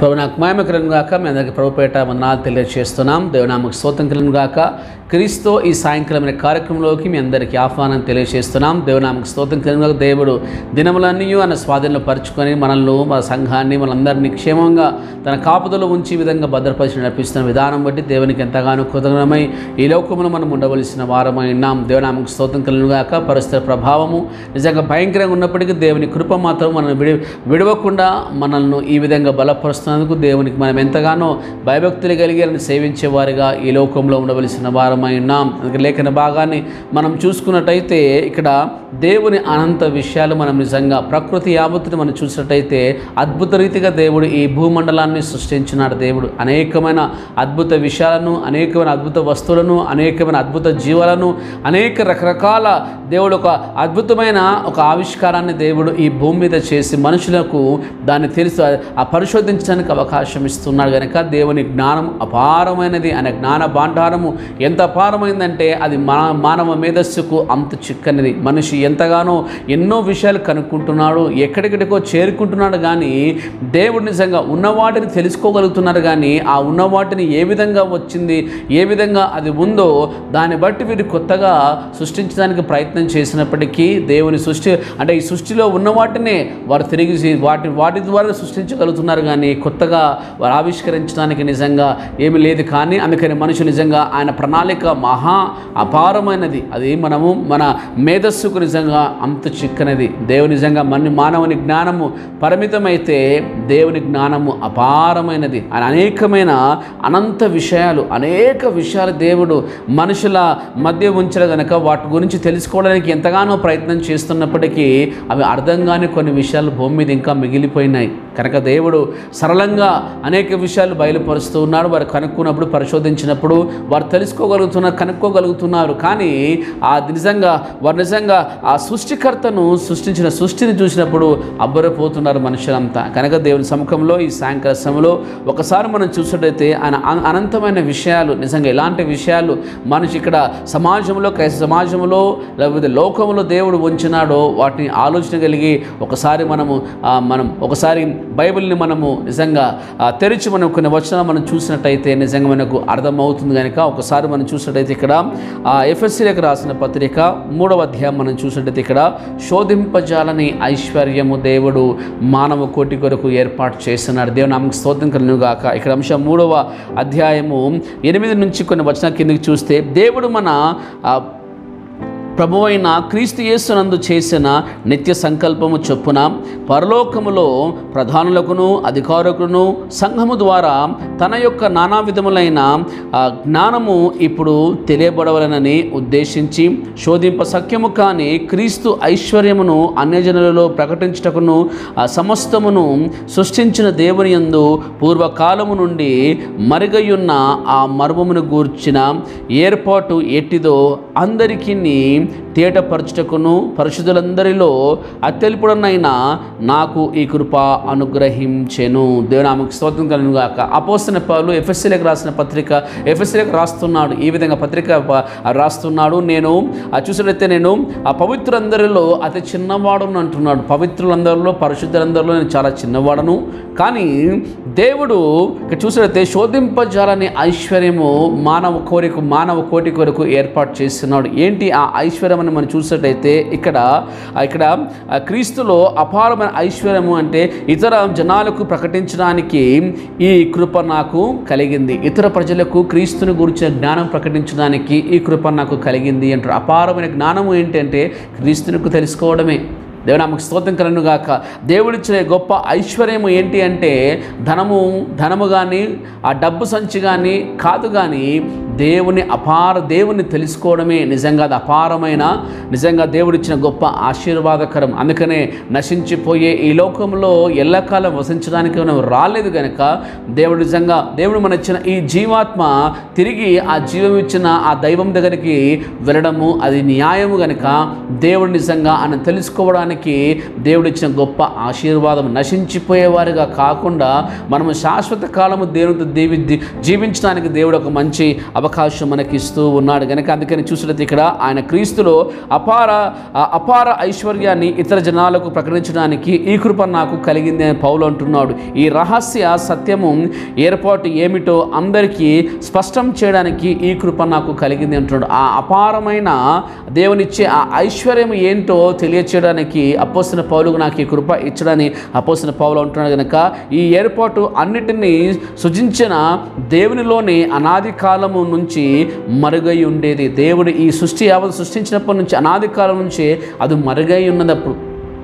ప్రభు నాకు మహిమకరం గాక మీ అందరికీ ప్రభుపేట వందనాలు తెలియజేస్తున్నాం దేవునామకు స్తోత్రం కలను గాక క్రీస్తు ఈ సాయంకాలం అనే కార్యక్రమంలోకి మీ అందరికీ ఆహ్వానం తెలియజేస్తున్నాం దేవునామకు స్తోత్రం కలను గాక దేవుడు దినములన్నీ ఆయన స్వాధీనంలో పరుచుకొని మనల్ని మన సంఘాన్ని మనందరినీ క్షేమంగా తన కాపుదలో ఉంచి ఈ విధంగా భద్రపరిచి నడిపిస్తున్న విధానం బట్టి దేవునికి ఎంతగానో కృతజ్ఞమై ఈ లోకమును మనం ఉండవలసిన వారమై ఉన్నాం దేవునామకు స్తోత్రం కలను గాక పరిస్థితుల ప్రభావము నిజంగా భయంకరంగా ఉన్నప్పటికీ దేవుని కృప మాత్రం మనం విడి విడవకుండా మనల్ని ఈ విధంగా బలపరుస్తున్నందుకు దేవునికి మనం ఎంతగానో భయభక్తులు కలిగి ఆయనను సేవించేవారిగా ఈ లోకంలో ఉండవలసిన వారమై ఉన్నాం అందుకే లేఖన భాగాన్ని మనం చూసుకున్నట్టయితే ఇక్కడ దేవుని అనంత విషయాలు మనం నిజంగా ప్రకృతి యావత్తుని మనం చూసినట్టయితే అద్భుత రీతిగా దేవుడు ఈ భూమండలాన్ని సృష్టించినాడు దేవుడు అనేకమైన అద్భుత విషయాలను అనేకమైన అద్భుత వస్తువులను అనేకమైన అద్భుత జీవాలను అనేక రకరకాల దేవుడు ఒక అద్భుతమైన ఒక ఆవిష్కారాన్ని దేవుడు ఈ భూమి మీద చేసి మనుషులకు దాన్ని తెలుసు ఆ పరిశోధించడానికి అవకాశం ఇస్తున్నాడు కనుక దేవుని జ్ఞానం అపారమైనది అనే జ్ఞాన భాండారము ఎంత అపారమైందంటే అది మా మానవ మేధస్సుకు అంత చిక్కనిది మనిషి ఎంతగానో ఎన్నో విషయాలు కనుక్కుంటున్నాడు ఎక్కడెక్కడికో చేరుకుంటున్నాడు కానీ దేవుడు నిజంగా ఉన్నవాటిని తెలుసుకోగలుగుతున్నారు కానీ ఆ ఉన్నవాటిని ఏ విధంగా వచ్చింది ఏ విధంగా అది ఉందో దాన్ని బట్టి వీరు కొత్తగా సృష్టించడానికి ప్రయత్నం చేసినప్పటికీ దేవుని సృష్టి అంటే ఈ సృష్టిలో ఉన్న వాటినే వారు తిరిగి వాటి వాటి ద్వారా సృష్టించగలుగుతున్నారు కానీ కొత్తగా వారు ఆవిష్కరించడానికి నిజంగా ఏమి లేదు కానీ అందుకని మనిషి నిజంగా ఆయన ప్రణాళిక మహా అపారమైనది అది మనము మన మేధస్సుకు నిజంగా అంత చిక్కనది దేవుని నిజంగా మన మానవుని జ్ఞానము పరిమితమైతే దేవుని జ్ఞానము అపారమైనది ఆయన అనేకమైన అనంత విషయాలు అనేక విషయాలు దేవుడు మనుషుల మధ్య ఉంచడం కనుక వాటి గురించి తెలుసుకోవడానికి ఎంతగానో ప్రయత్నం చేస్తున్నప్పటికీ అవి అర్థం కాని కొన్ని విషయాలు భూమి మీద ఇంకా మిగిలిపోయినాయి కనుక దేవుడు సరళంగా అనేక విషయాలు బయలుపరుస్తూ ఉన్నాడు వారు కనుక్కున్నప్పుడు పరిశోధించినప్పుడు వారు తెలుసుకోగలుగుతున్నారు కనుక్కోగలుగుతున్నారు కానీ ఆ నిజంగా వారు నిజంగా ఆ సృష్టికర్తను సృష్టించిన సృష్టిని చూసినప్పుడు అబ్బరపోతున్నారు మనుషులంతా కనుక దేవుని సముఖంలో ఈ సాయంకాల సమయంలో ఒకసారి మనం చూసినట్టయితే ఆయన అన- అనంతమైన విషయాలు నిజంగా ఎలాంటి విషయాలు మనిషి ఇక్కడ సమాజంలో క్రైస్త సమాజంలో లేకపోతే లోకంలో దేవుడు ఉంచినాడో వాటిని ఆలోచన కలిగి ఒకసారి మనము ఆ, మనం ఒకసారి బైబిల్ని మనము నిజంగా ఆ, తెరిచి మనం కొన్ని వచనాలు మనం చూసినట్టయితే నిజంగా మనకు అర్థమవుతుంది కనుక ఒకసారి మనం చూసినట్టయితే ఇక్కడ ఎఫ్ఎస్సీలకు రాసిన పత్రిక మూడవ అధ్యాయం మనం చూసినట్టయితే ఇక్కడ శోధింపజాలని ఐశ్వర్యము దేవుడు మానవ కోటి కొరకు ఏర్పాటు చేస్తున్నాడు దేవుని నామకు స్తోత్రం కలను గాక ఇక్కడ అంశం మూడవ అధ్యాయము ఎనిమిది నుంచి కొన్ని వచనాల కిందకి చూస్తే దేవుడు మన ఆ, ప్రభువైన క్రీస్తు యేసునందు చేసిన నిత్య సంకల్పము చొప్పున పరలోకములో ప్రధానులకును అధికారులకును సంఘము ద్వారా తన యొక్క నానా విధములైన ఆ, జ్ఞానము ఇప్పుడు తెలియబడవలనని ఉద్దేశించి శోధింప సఖ్యము కాని క్రీస్తు ఐశ్వర్యమును అన్యజనులలో ప్రకటించుటకును ఆ సమస్తమును సృష్టించిన దేవుని యందు పూర్వకాలము నుండి మరుగయున్న ఆ మర్మమును గూర్చిన ఏర్పాటు ఎట్టిదో అందరికీ తేటపరచుటకును పరిశుద్ధులందరిలో అత్యల్పుడనైనా నాకు ఈ కృప అనుగ్రహించెను దేవునామకు స్తోత్రం కలను గాక అపోస్తన పౌలు ఎఫ్ఎస్సీలకు రాసిన పత్రిక ఎఫ్ఎస్సీలకు రాస్తున్నాడు ఈ విధంగా పత్రిక ప- రాస్తున్నాడు నేను ఆ చూసినట్లయితే నేను ఆ పవిత్రులందరిలో అతి చిన్నవాడును అంటున్నాడు పవిత్రులందరిలో పరిశుద్ధులందరిలో నేను చాలా చిన్నవాడను కానీ దేవుడు ఇక్కడ చూసినట్లయితే శోధింపజాలని ఐశ్వర్యము మానవ కోరిక మానవ కోటి కొరకు ఏర్పాటు చేస్తున్నాడు ఏంటి ఆ ఐశ్వర్యం అని మనం చూసినట్టయితే ఇక్కడ ఇక్కడ ఆ క్రీస్తులో అపారమైన ఐశ్వర్యము అంటే ఇతర జనాలకు ప్రకటించడానికి ఈ కృప నాకు కలిగింది ఇతర ప్రజలకు క్రీస్తుని గురించిన జ్ఞానం ప్రకటించడానికి ఈ కృప నాకు కలిగింది అంటారు అపారమైన జ్ఞానము ఏంటంటే క్రీస్తునికి తెలుసుకోవడమే దేవుడు ఆమెకు స్తోత్రం కలను గాక దేవుడిచ్చిన గొప్ప ఐశ్వర్యము ఏంటి అంటే ధనము ధనము కానీ ఆ డబ్బు సంచి కానీ కాదు కానీ దేవుని అపార దేవుని తెలుసుకోవడమే నిజంగా అది అపారమైన నిజంగా దేవుడిచ్చిన గొప్ప ఆశీర్వాదకరం అందుకనే నశించిపోయే ఈ లోకంలో ఎల్లకాలం వసించడానికి మనం రాలేదు కనుక దేవుడు నిజంగా దేవుడు మన ఇచ్చిన ఈ జీవాత్మ తిరిగి ఆ జీవం ఇచ్చిన ఆ దైవం దగ్గరికి వెళ్ళడము అది న్యాయము గనుక దేవుడు నిజంగా ఆయన తెలుసుకోవడానికి దేవుడు ఇచ్చిన గొప్ప ఆశీర్వాదం నశించిపోయేవారుగా కాకుండా మనము శాశ్వత కాలము దేవునితో దీవి ది- జీవించడానికి దేవుడు ఒక మంచి అవకాశం మనకి ఇస్తూ ఉన్నాడు కనుక అందుకని చూసినట్టు ఇక్కడ ఆయన క్రీస్తులో అపార ఆ అపార ఐశ్వర్యాన్ని ఇతర జనాలకు ప్రకటించడానికి ఈ కృప నాకు కలిగింది అని పౌలు అంటున్నాడు ఈ రహస్య సత్యము ఏర్పాటు ఏమిటో అందరికీ స్పష్టం చేయడానికి ఈ కృప నాకు కలిగింది అంటున్నాడు ఆ అపారమైన దేవునిచ్చే ఆ ఐశ్వర్యం ఏంటో తెలియచేయడానికి అపోసిన పౌలుకు నాకు ఈ కృప ఇచ్చడని అపోసిన పౌలు అంటున్నాడు కనుక ఈ ఏర్పాటు అన్నిటినీ సృజించిన దేవునిలోని అనాది కాలము నుంచి మరుగై ఉండేది దేవుడు ఈ సృష్టి యావత్ సృష్టించినప్పటి నుంచి అనాది కాలం నుంచి అది మరుగై ఉన్నదప్పుడు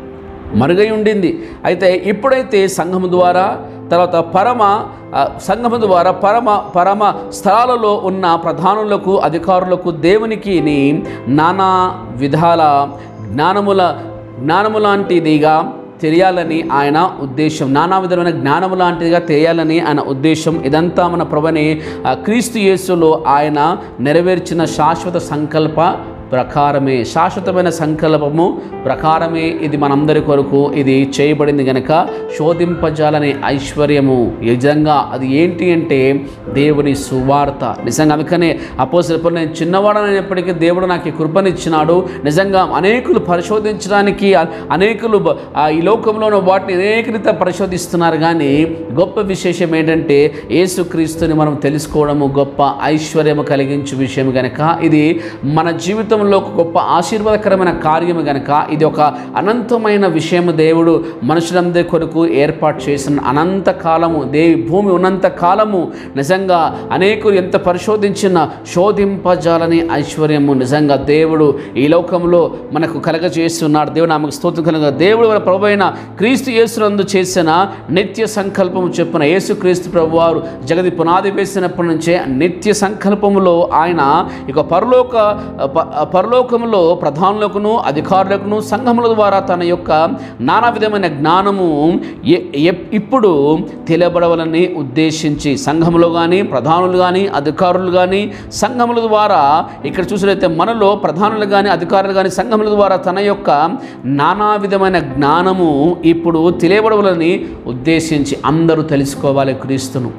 మరుగై ఉండింది అయితే ఇప్పుడైతే సంఘము ద్వారా తర్వాత పరమ ఆ, సంఘము ద్వారా పరమ పరమ స్థలాలలో ఉన్న ప్రధానులకు అధికారులకు దేవునికి ని నానా విధాల జ్ఞానముల జ్ఞానము లాంటిదిగా తెలియాలని ఆయన ఉద్దేశం నానా విధమైన జ్ఞానము లాంటిదిగా తెలియాలని ఆయన ఉద్దేశం ఇదంతా మన ప్రభుని ఆ, క్రీస్తు యేసులో ఆయన నెరవేర్చిన శాశ్వత సంకల్ప ప్రకారమే శాశ్వతమైన సంకల్పము ప్రకారమే ఇది మనందరి కొరకు ఇది చేయబడింది గనక శోధింపజాలనే ఐశ్వర్యము నిజంగా అది ఏంటి అంటే దేవుని సువార్త నిజంగా అందుకనే అపోసలు నేను చిన్నవాడనైనప్పటికీ దేవుడు నాకు ఈ కృపనిచ్చినాడు నిజంగా అనేకులు పరిశోధించడానికి అ- అనేకులు బ- ఆ ఈ లోకంలో ఉన్న వాటిని అనేక రీతిగా పరిశోధిస్తున్నారు కానీ గొప్ప విశేషం ఏంటంటే యేసుక్రీస్తుని మనం తెలుసుకోవడము గొప్ప ఐశ్వర్యము కలిగించు విషయం గనక ఇది మన జీవితంలో ఒక గొప్ప ఆశీర్వాదకరమైన కార్యము గనక ఇది ఒక అనంతమైన విషయము దేవుడు మనుషులందరి కొరకు ఏర్పాటు చేసిన అనంత కాలము దేవి భూమి ఉన్నంత కాలము నిజంగా అనేకులు ఎంత పరిశోధించిన శోధింపజాలని ఐశ్వర్యము నిజంగా దేవుడు ఈ లోకంలో మనకు కలగజేస్తున్నాడు దేవుడు ఆమెకు స్తోత్రం కలగ దేవుడు మన ప్రభు అయిన క్రీస్తు యేసునందు చేసిన నిత్య సంకల్పము చెప్పున యేసు క్రీస్తు ప్రభు వారు జగతి పునాది వేసినప్పటి నుంచే నిత్య సంకల్పములో ఆయన ఇక పరలోక ప- పరలోకములో ప్రధానులకును అధికారులకును సంఘముల ద్వారా తన యొక్క నానా విధమైన జ్ఞానము ఎ- ఎప్- ఇప్పుడు తెలియబడవలని ఉద్దేశించి సంఘములో కానీ ప్రధానులు కానీ అధికారులు కానీ సంఘముల ద్వారా ఇక్కడ చూసినట్లయితే మనలో ప్రధానులు కానీ అధికారులు కానీ సంఘముల ద్వారా తన యొక్క నానా విధమైన జ్ఞానము ఇప్పుడు తెలియబడవలని ఉద్దేశించి అందరూ తెలుసుకోవాలి క్రీస్తును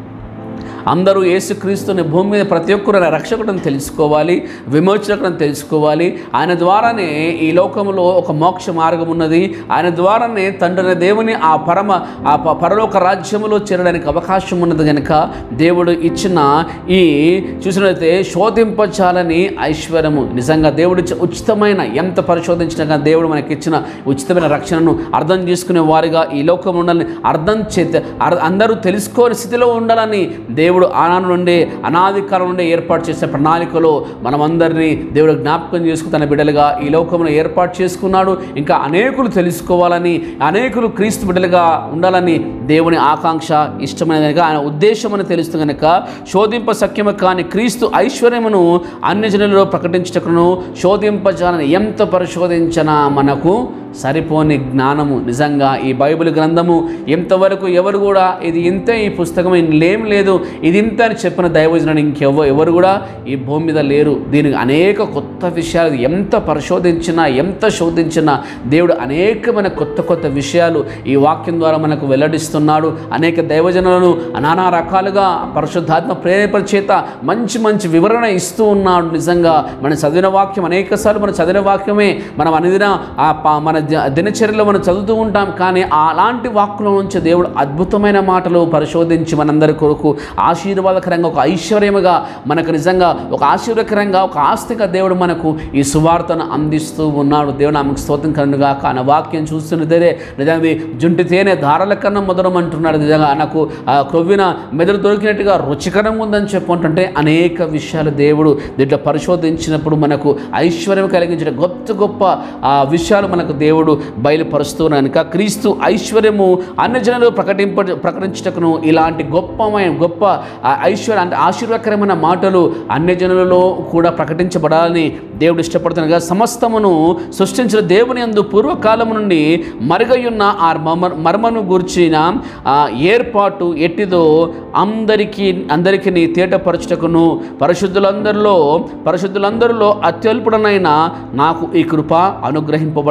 అందరూ యేసుక్రీస్తుని భూమి మీద ప్రతి ఒక్కరు ఆయన రక్షకుడిని తెలుసుకోవాలి విమోచకుడిని తెలుసుకోవాలి ఆయన ద్వారానే ఈ లోకంలో ఒక మోక్ష మార్గం ఉన్నది ఆయన ద్వారానే తండ్రి దేవుని ఆ పరమ ఆ ప- పరలోక రాజ్యములో చేరడానికి అవకాశం ఉన్నది కనుక దేవుడు ఇచ్చిన ఈ చూసినట్లయితే శోధింపచాలని ఐశ్వర్యము నిజంగా దేవుడు ఇచ్చే ఉచితమైన ఎంత పరిశోధించినా కానీ దేవుడు మనకి ఇచ్చిన ఉచితమైన రక్షణను అర్థం చేసుకునే వారిగా ఈ లోకంలో ఉండాలని అర్థం చే అర్- అందరూ తెలుసుకోని స్థితిలో ఉండాలని దేవుడు ఆనాడు నుండి అనాది కాలం నుండి ఏర్పాటు చేసిన ప్రణాళికలో మనమందరినీ దేవుడు జ్ఞాపకం చేసుకుని తన బిడ్డలుగా ఈ లోకంలో ఏర్పాటు చేసుకున్నాడు ఇంకా అనేకులు తెలుసుకోవాలని అనేకులు క్రీస్తు బిడ్డలుగా ఉండాలని దేవుని ఆకాంక్ష ఇష్టమైన కనుక ఆయన ఉద్దేశం అని తెలుస్తుంది కనుక శోధింప సఖ్యము కాని క్రీస్తు ఐశ్వర్యమును అన్ని జనులలో ప్రకటించటకును శోధింపజాలని ఎంత పరిశోధించినా మనకు సరిపోని జ్ఞానము నిజంగా ఈ బైబిల్ గ్రంథము ఎంతవరకు ఎవరు కూడా ఇది ఇంతే ఈ పుస్తకం లేం లేదు ఇది ఇంత అని చెప్పిన దైవజనుడు ఇంకెవ ఎవరు కూడా ఈ భూమి మీద లేరు దీనికి అనేక కొత్త విషయాలు ఎంత పరిశోధించినా ఎంత శోధించినా దేవుడు అనేకమైన కొత్త కొత్త విషయాలు ఈ వాక్యం ద్వారా మనకు వెల్లడిస్తున్నాడు అనేక దైవజనులను నానా రకాలుగా పరిశుద్ధాత్మ ప్రేరేపణ చేత మంచి మంచి వివరణ ఇస్తూ ఉన్నాడు నిజంగా మనం చదివిన వాక్యం అనేకసార్లు మనం చదివిన వాక్యమే మనం అనుదిన ఆ ప- మన ద- దినచర్యలో మనం చదువుతూ ఉంటాం కానీ అలాంటి వాక్కుల నుంచి దేవుడు అద్భుతమైన మాటలు పరిశోధించి మనందరి కొరకు ఆశీర్వాదకరంగా ఒక ఐశ్వర్యముగా మనకు నిజంగా ఒక ఆశీర్వకరంగా ఒక ఆస్తిగా దేవుడు మనకు ఈ సువార్తను అందిస్తూ ఉన్నాడు దేవుడు ఆమెకు స్తోత్రం కనుగా ఆయన వాక్యం చూస్తున్నదే నిజంగా జుంటి తేనె ధారల కన్నా మొదలం అంటున్నాడు నిజంగా నాకు ఆ క్రొవ్విన మెదడు దొరికినట్టుగా రుచికరంగా ఉందని చెప్పుకుంటుంటే అనేక విషయాలు దేవుడు దీంట్లో పరిశోధించినప్పుడు మనకు ఐశ్వర్యం కలిగించిన గొప్ప గొప్ప ఆ విషయాలు మనకు దేవుడు బయలుపరుస్తున్నాడు కనుక క్రీస్తు ఐశ్వర్యము అన్ని జనులు ప్రకటింప ప్రకటించటకును ఇలాంటి గొప్పమైన గొప్ప ఆ ఐశ్వర్య అంటే ఆశీర్వకరమైన మాటలు అన్ని జనులలో కూడా ప్రకటించబడాలని దేవుడు ఇష్టపడుతున్నాడు కదా సమస్తమును సృష్టించిన దేవుని అందు పూర్వకాలము నుండి మరుగయున్న ఆ మర్మ మర్మను గూర్చిన ఆ ఏర్పాటు ఎట్టిదో అందరికీ అందరికీ తేటపరచుటకును పరిశుద్ధులందరిలో పరిశుద్ధులందరిలో అత్యల్పుడనైన నాకు ఈ కృప అనుగ్రహింపబడను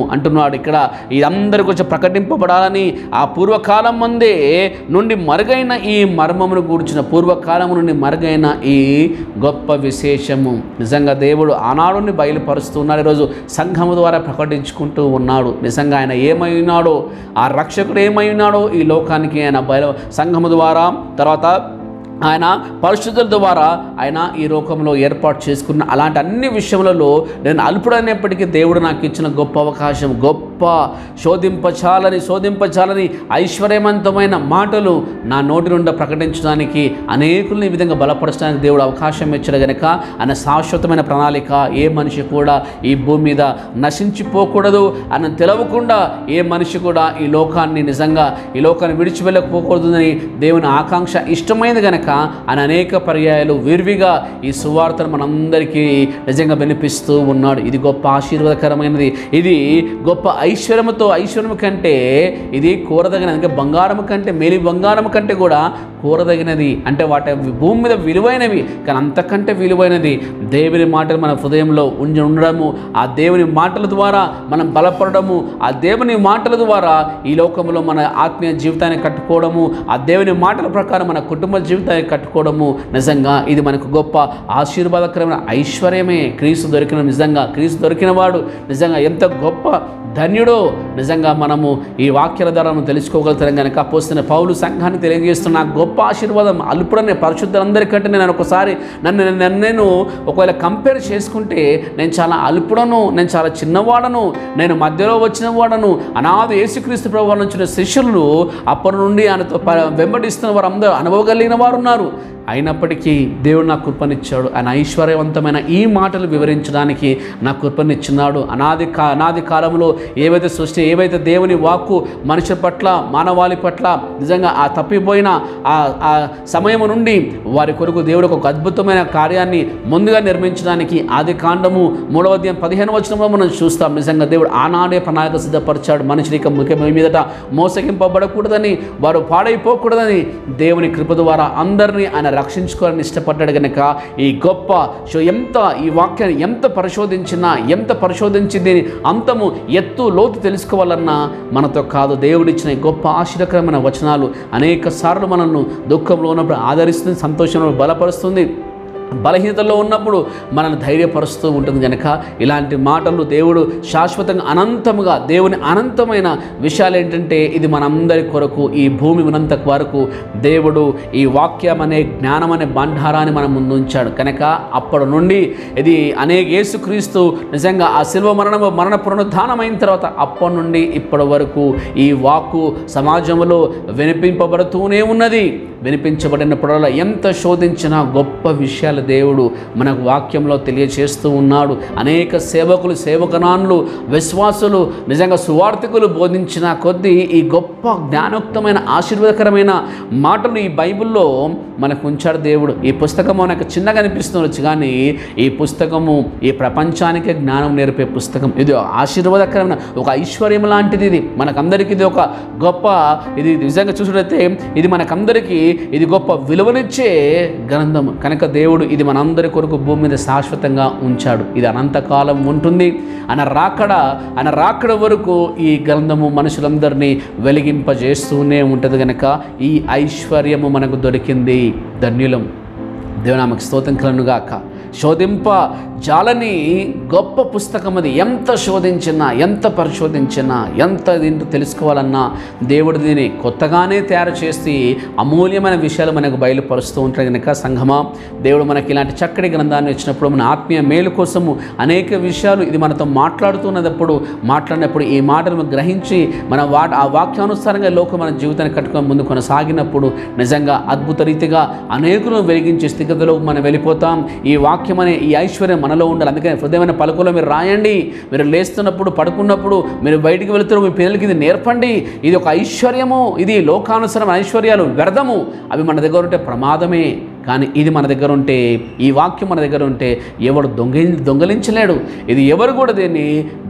అంటున్నాడు ఇక్కడ ఇదందరి గురించి ప్రకటింపబడాలని ఆ పూర్వకాలం ముందే నుండి మరుగైన ఈ మర్మమును గూర్చిన పూర్వకాలం నుండి మరుగైన ఈ గొప్ప విశేషము నిజంగా దేవుడు ఆనాడుని బయలుపరుస్తున్నాడు ఈరోజు సంఘము ద్వారా ప్రకటించుకుంటూ ఉన్నాడు నిజంగా ఆయన ఏమై ఉన్నాడో ఆ రక్షకుడు ఏమై ఉన్నాడో ఈ లోకానికి ఆయన బయలు సంఘము ద్వారా తర్వాత ఆయన పరిశుద్ధుల ద్వారా ఆయన ఈ లోకంలో ఏర్పాటు చేసుకున్న అలాంటి అన్ని విషయములలో నేను అల్పుడైనప్పటికీ దేవుడు నాకు ఇచ్చిన గొప్ప అవకాశం గొప్ప శోధింపచాలని శోధింపచాలని ఐశ్వర్యవంతమైన మాటలు నా నోటి నుండి ప్రకటించడానికి అనేకుల్ని ఈ విధంగా బలపరచడానికి దేవుడు అవకాశం ఇచ్చాడు గనక ఆయన శాశ్వతమైన ప్రణాళిక ఏ మనిషి కూడా ఈ భూమి మీద నశించిపోకూడదు అని తెలవకుండా ఏ మనిషి కూడా ఈ లోకాన్ని నిజంగా ఈ లోకాన్ని విడిచి వెళ్ళకపోకూడదని దేవుని ఆకాంక్ష ఇష్టమైంది గనక ఆయన అనేక పర్యాయాలు విరివిగా ఈ సువార్తను మనందరికీ నిజంగా వినిపిస్తూ ఉన్నాడు ఇది గొప్ప ఆశీర్వాదకరమైనది ఇది గొప్ప ఐశ్వర్యముతో ఐశ్వర్యం కంటే ఇది కోరదగినది ఇంకా బంగారం కంటే మేలి బంగారం కంటే కూడా కోరదగినది అంటే వాటి భూమి మీద విలువైనవి కానీ అంతకంటే విలువైనది దేవుని మాటలు మన హృదయంలో ఉండి ఉండడము ఆ దేవుని మాటల ద్వారా మనం బలపడము ఆ దేవుని మాటల ద్వారా ఈ లోకంలో మన ఆత్మీయ జీవితాన్ని కట్టుకోవడము ఆ దేవుని మాటల ప్రకారం మన కుటుంబ జీవితాన్ని కట్టుకోవడము నిజంగా ఇది మనకు గొప్ప ఆశీర్వాదకరమైన ఐశ్వర్యమే క్రీస్తు దొరికిన నిజంగా క్రీస్తు దొరికిన వాడు నిజంగా ఎంత గొప్ప ధన్యుడో నిజంగా మనము ఈ వాక్యాల ద్వారా మనం తెలుసుకోగలుగుతాం కనుక పోస్తున్న పౌలు సంఘాన్ని తెలియజేస్తున్న ఆ గొప్ప ఆశీర్వాదం అల్పుడనే పరిశుద్ధులందరికంటే నేను ఒకసారి నన్ను నన్ను నేను ఒకవేళ కంపేర్ చేసుకుంటే నేను చాలా అల్పుడను నేను చాలా చిన్నవాడను నేను మధ్యలో వచ్చిన వాడను అనాథ యేసుక్రీస్తు ప్రభు నుంచి శిష్యులు అప్పటి నుండి ఆయనతో ప- వెంబడిస్తున్న వారు అందరూ అనుభవగలిగిన వారు ఉన్నారు అయినప్పటికీ దేవుడు నాకు కృపనిచ్చాడు ఆయన ఐశ్వర్యవంతమైన ఈ మాటలు వివరించడానికి నాకు కృపనిచ్చినాడు అనాది కా అనాది కాలంలో ఏవైతే సృష్టి ఏవైతే దేవుని వాక్కు మనిషి పట్ల మానవాళి పట్ల నిజంగా ఆ తప్పిపోయిన ఆ ఆ సమయం నుండి వారి కొరకు దేవుడు ఒక అద్భుతమైన కార్యాన్ని ముందుగా నిర్మించడానికి ఆది కాండము మూడవ అధ్యాయం పదిహేను వచనంలో మనం చూస్తాం నిజంగా దేవుడు ఆనాడే ప్రణాళిక సిద్ధపరిచాడు మనిషిని ఇక ముఖ్యమైన మీదట మోసగింపబడకూడదని వారు పాడైపోకూడదని దేవుని కృప ద్వారా అందరినీ ఆయన రక్షించుకోవాలని ఇష్టపడ్డాడు కనుక ఈ గొప్ప సో ఎంత ఈ వాక్యాన్ని ఎంత పరిశోధించినా ఎంత పరిశోధించి దీని అంతము ఎత్తు లోతు తెలుసుకోవాలన్నా మనతో కాదు దేవుడిచ్చిన ఈ గొప్ప ఆశీర్వకరమైన వచనాలు అనేక సార్లు మనల్ని దుఃఖంలో ఉన్నప్పుడు ఆదరిస్తుంది సంతోషంలో బలపరుస్తుంది బలహీనతలో ఉన్నప్పుడు మనల్ని ధైర్యపరుస్తూ ఉంటుంది కనుక ఇలాంటి మాటలు దేవుడు శాశ్వతంగా అనంతముగా దేవుని అనంతమైన విషయాలు ఏంటంటే ఇది మనందరి కొరకు ఈ భూమి ఉన్నంత వరకు దేవుడు ఈ వాక్యం అనే జ్ఞానం అనే బండారాన్ని మన ముందు ఉంచాడు కనుక అప్పటి నుండి ఇది అనేక యేసుక్రీస్తు నిజంగా ఆ శిల్వ మరణము మరణ పునరుద్ధానం అయిన తర్వాత అప్పటి నుండి ఇప్పటి వరకు ఈ వాక్కు సమాజంలో వినిపింపబడుతూనే ఉన్నది వినిపించబడినప్పుడల్లా ఎంత శోధించినా గొప్ప విషయాలు దేవుడు మనకు వాక్యంలో తెలియచేస్తూ ఉన్నాడు అనేక సేవకులు సేవకనాన్లు విశ్వాసులు నిజంగా సువార్థికులు బోధించిన కొద్దీ ఈ గొప్ప జ్ఞానోక్తమైన ఆశీర్వాదకరమైన మాటలు ఈ బైబిల్లో మనకు ఉంచాడు దేవుడు ఈ పుస్తకం మనకు చిన్నగా అనిపిస్తుండొచ్చు కానీ ఈ పుస్తకము ఈ ప్రపంచానికే జ్ఞానం నేర్పే పుస్తకం ఇది ఆశీర్వాదకరమైన ఒక ఐశ్వర్యం లాంటిది ఇది మనకందరికీ ఇది ఒక గొప్ప ఇది నిజంగా చూసినట్లయితే ఇది మనకందరికీ ఇది గొప్ప విలువనిచ్చే గ్రంథం కనుక దేవుడు ఇది మనందరి కొరకు భూమి మీద శాశ్వతంగా ఉంచాడు ఇది అనంతకాలం ఉంటుంది ఆయన రాకడ ఆయన రాకడ వరకు ఈ గ్రంథము మనుషులందరినీ వెలిగింపజేస్తూనే ఉంటుంది కనుక ఈ ఐశ్వర్యము మనకు దొరికింది ధన్యులం దేవునామకి స్తోత్రం కలనుగాక శోధింప జాలని గొప్ప పుస్తకం అది ఎంత శోధించినా ఎంత పరిశోధించినా ఎంత దీంట్లో తెలుసుకోవాలన్నా దేవుడు దీన్ని కొత్తగానే తయారు చేసి అమూల్యమైన విషయాలు మనకు బయలుపరుస్తూ ఉంటాడు కనుక సంఘమా దేవుడు మనకి ఇలాంటి చక్కటి గ్రంథాన్ని ఇచ్చినప్పుడు మన ఆత్మీయ మేలు కోసము అనేక విషయాలు ఇది మనతో మాట్లాడుతున్నప్పుడు మాట్లాడినప్పుడు ఈ మాటలను గ్రహించి మన వా ఆ వాక్యానుసారంగా లోకం మన జీవితాన్ని కట్టుకొని ముందు కొనసాగినప్పుడు నిజంగా అద్భుత రీతిగా అనేకులను వెలిగించే స్థితిగతిలో మనం వెళ్ళిపోతాం ఈ వాక్యం అనే ఈ ఐశ్వర్యం మనలో ఉండాలి అందుకని హృదయమైన పలుకులో మీరు రాయండి మీరు లేస్తున్నప్పుడు పడుకున్నప్పుడు మీరు బయటికి వెళుతున్న మీ పిల్లలకి ఇది నేర్పండి ఇది ఒక ఐశ్వర్యము ఇది లోకానుసరం ఐశ్వర్యాలు వ్యర్థము అవి మన దగ్గర ఉంటే ప్రమాదమే కానీ ఇది మన దగ్గర ఉంటే ఈ వాక్యం మన దగ్గర ఉంటే ఎవడు దొంగ దొంగలించలేడు ఇది ఎవరు కూడా దీన్ని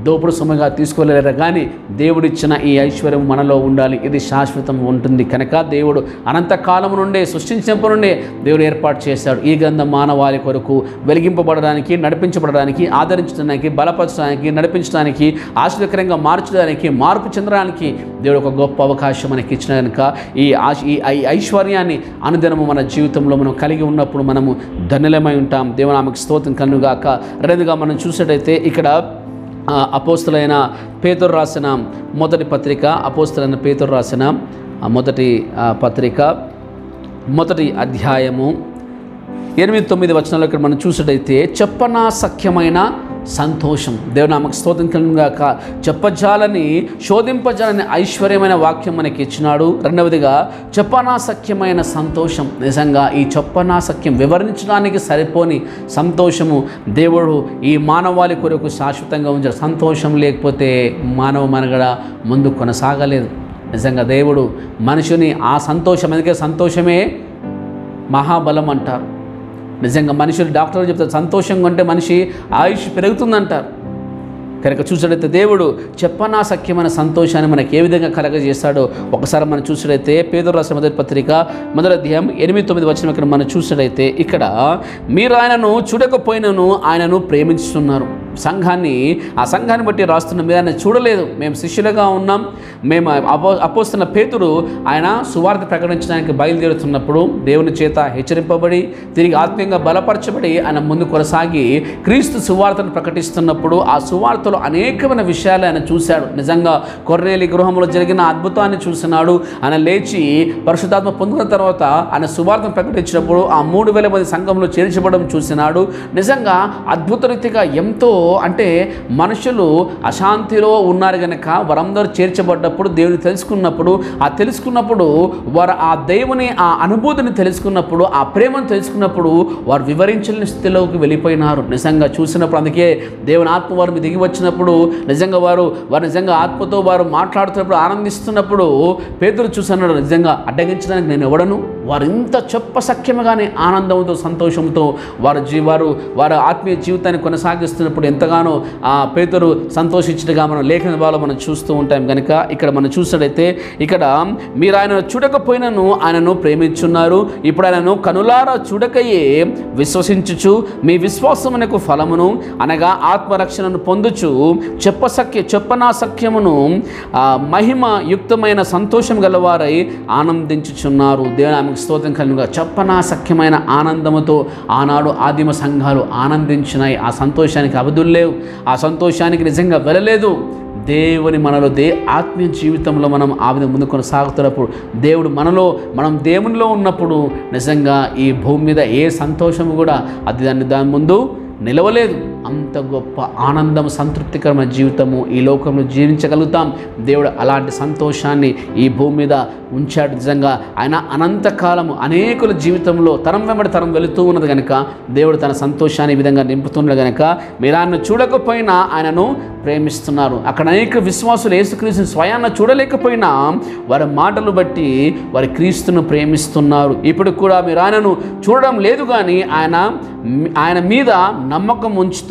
దోపుడు సొమ్ముగా తీసుకోలేరు కానీ దేవుడిచ్చిన ఈ ఐశ్వర్యం మనలో ఉండాలి ఇది శాశ్వతం ఉంటుంది కనుక దేవుడు అనంతకాలం నుండే సృష్టించినప్పటి నుండే దేవుడు ఏర్పాటు చేశాడు ఈ గ్రంథం మానవాళి కొరకు వెలిగింపబడడానికి నడిపించబడడానికి ఆదరించడానికి బలపరచడానికి నడిపించడానికి ఆశ్చర్యకరంగా మార్చడానికి మార్పు చెందడానికి దేవుడు ఒక గొప్ప అవకాశం మనకి ఇచ్చిన కనుక ఈ ఆశ ఈ ఈ ఐశ్వర్యాన్ని అనుదినము మన జీవితంలో మనం కలిగి ఉన్నప్పుడు మనము ధన్యులమై ఉంటాం దేవునామకి స్తోత్రం కన్నుగాక రెండుగా మనం చూసినట్టయితే ఇక్కడ ఆ, అపోస్తులైన పేతురు రాసిన మొదటి పత్రిక అపోస్తులైన పేతురు రాసిన ఆ, మొదటి ఆ, పత్రిక మొదటి అధ్యాయము ఎనిమిది తొమ్మిది వచనాలు ఇక్కడ మనం చూసినట్టయితే చెప్పనా సఖ్యమైన సంతోషం దేవునామకు స్తోత్రం కలుగాక చెప్పజాలని శోధింపజాలని ఐశ్వర్యమైన వాక్యం మనకి ఇచ్చినాడు రెండవదిగా చెప్పనాసఖ్యమైన సంతోషం నిజంగా ఈ చెప్పనాసఖ్యం వివరించడానికి సరిపోని సంతోషము దేవుడు ఈ మానవాళి కొరకు శాశ్వతంగా ఉంచాడు సంతోషం లేకపోతే మానవ మనగడ ముందు కొనసాగలేదు నిజంగా దేవుడు మనుషుని ఆ సంతోషం ఎందుకంటే సంతోషమే మహాబలం అంటారు నిజంగా మనుషులు డాక్టర్లు చెప్తారు సంతోషంగా ఉంటే మనిషి ఆయుష్ పెరుగుతుందంటారు కనుక చూసినట్లయితే దేవుడు చెప్పనా సఖ్యమైన సంతోషాన్ని మనకి ఏ విధంగా కలగజేస్తాడో ఒకసారి మనం చూసినట్లయితే పేదరు రాసిన మొదటి పత్రిక మొదటి అధ్యాయం ఎనిమిది తొమ్మిది వచ్చిన ఇక్కడ మనం చూసినట్లయితే ఇక్కడ మీరు ఆయనను చూడకపోయినను ఆయనను ప్రేమించుతున్నారు సంఘాన్ని ఆ సంఘాన్ని బట్టి రాస్తున్న మీరు ఆయన చూడలేదు మేము శిష్యులుగా ఉన్నాం మేము అపో అపోస్తున్న పేతురు ఆయన సువార్త ప్రకటించడానికి బయలుదేరుతున్నప్పుడు దేవుని చేత హెచ్చరింపబడి తిరిగి ఆత్మీయంగా బలపరచబడి ఆయన ముందు కొనసాగి క్రీస్తు సువార్తను ప్రకటిస్తున్నప్పుడు ఆ సువార్తలో అనేకమైన విషయాలు ఆయన చూశాడు నిజంగా కొర్రేలి గృహంలో జరిగిన అద్భుతాన్ని చూసినాడు ఆయన లేచి పరిశుద్ధాత్మ పొందిన తర్వాత ఆయన సువార్తను ప్రకటించినప్పుడు ఆ మూడు వేల మంది సంఘంలో చేర్చబడడం చూసినాడు నిజంగా అద్భుత రీతిగా ఎంతో అంటే మనుషులు అశాంతిలో ఉన్నారు కనుక వారందరూ చేర్చబడ్డప్పుడు దేవుని తెలుసుకున్నప్పుడు ఆ తెలుసుకున్నప్పుడు వారు ఆ దేవుని ఆ అనుభూతిని తెలుసుకున్నప్పుడు ఆ ప్రేమను తెలుసుకున్నప్పుడు వారు వివరించలేని స్థితిలోకి వెళ్ళిపోయినారు నిజంగా చూసినప్పుడు అందుకే దేవుని ఆత్మ వారి మీద దిగి వచ్చినప్పుడు నిజంగా వారు వారు నిజంగా ఆత్మతో వారు మాట్లాడుతున్నప్పుడు ఆనందిస్తున్నప్పుడు పేదలు చూసన్నాడు నిజంగా అడ్డగించడానికి నేను ఎవడను వారు ఇంత చెప్ప సఖ్యముగానే ఆనందంతో సంతోషంతో వారు జీ వారు వారి ఆత్మీయ జీవితాన్ని కొనసాగిస్తున్నప్పుడు ఎంతగానో ఆ పేదరు సంతోషించినగా మనం లేఖన భావాలు మనం చూస్తూ ఉంటాం కనుక ఇక్కడ మనం చూసినట్టయితే ఇక్కడ మీరు ఆయన చూడకపోయినను ఆయనను ప్రేమించున్నారు ఇప్పుడు ఆయనను కనులారా చూడకయే విశ్వసించుచు మీ విశ్వాసమునకు ఫలమును అనగా ఆత్మరక్షణను పొందుచు చెప్పసఖ్య చెప్పనా సఖ్యమును ఆ, మహిమ యుక్తమైన సంతోషం గలవారై ఆనందించుచున్నారు దేవుని ఆమెకు స్తోత్రం కలుగుగా చెప్పనా సఖ్యమైన ఆనందముతో ఆనాడు ఆదిమ సంఘాలు ఆనందించినాయి ఆ సంతోషానికి అవధులు లేవు ఆ సంతోషానికి నిజంగా వెళ్ళలేదు దేవుని మనలో దే ఆత్మీయ జీవితంలో మనం ఆ విధంగా ముందు కొనసాగుతున్నప్పుడు దేవుడు మనలో మనం దేవునిలో ఉన్నప్పుడు నిజంగా ఈ భూమి మీద ఏ సంతోషము కూడా అది దాన్ని దాని ముందు నిలవలేదు అంత గొప్ప ఆనందం సంతృప్తికరమైన జీవితము ఈ లోకంలో జీవించగలుగుతాం దేవుడు అలాంటి సంతోషాన్ని ఈ భూమి మీద ఉంచాడు నిజంగా ఆయన అనంతకాలము అనేకుల జీవితంలో తరం వెంబడి తరం వెళుతూ ఉన్నది కనుక దేవుడు తన సంతోషాన్ని ఈ విధంగా నింపుతున్నాడు కనుక మీరు ఆయనను చూడకపోయినా ఆయనను ప్రేమిస్తున్నారు అక్కడ అనేక విశ్వాసులు యేసుక్రీస్తుని స్వయాన్ని చూడలేకపోయినా వారి మాటలు బట్టి వారి క్రీస్తును ప్రేమిస్తున్నారు ఇప్పుడు కూడా మీరు ఆయనను చూడడం లేదు కానీ ఆయన ఆయన మీద నమ్మకం ఉంచుతూ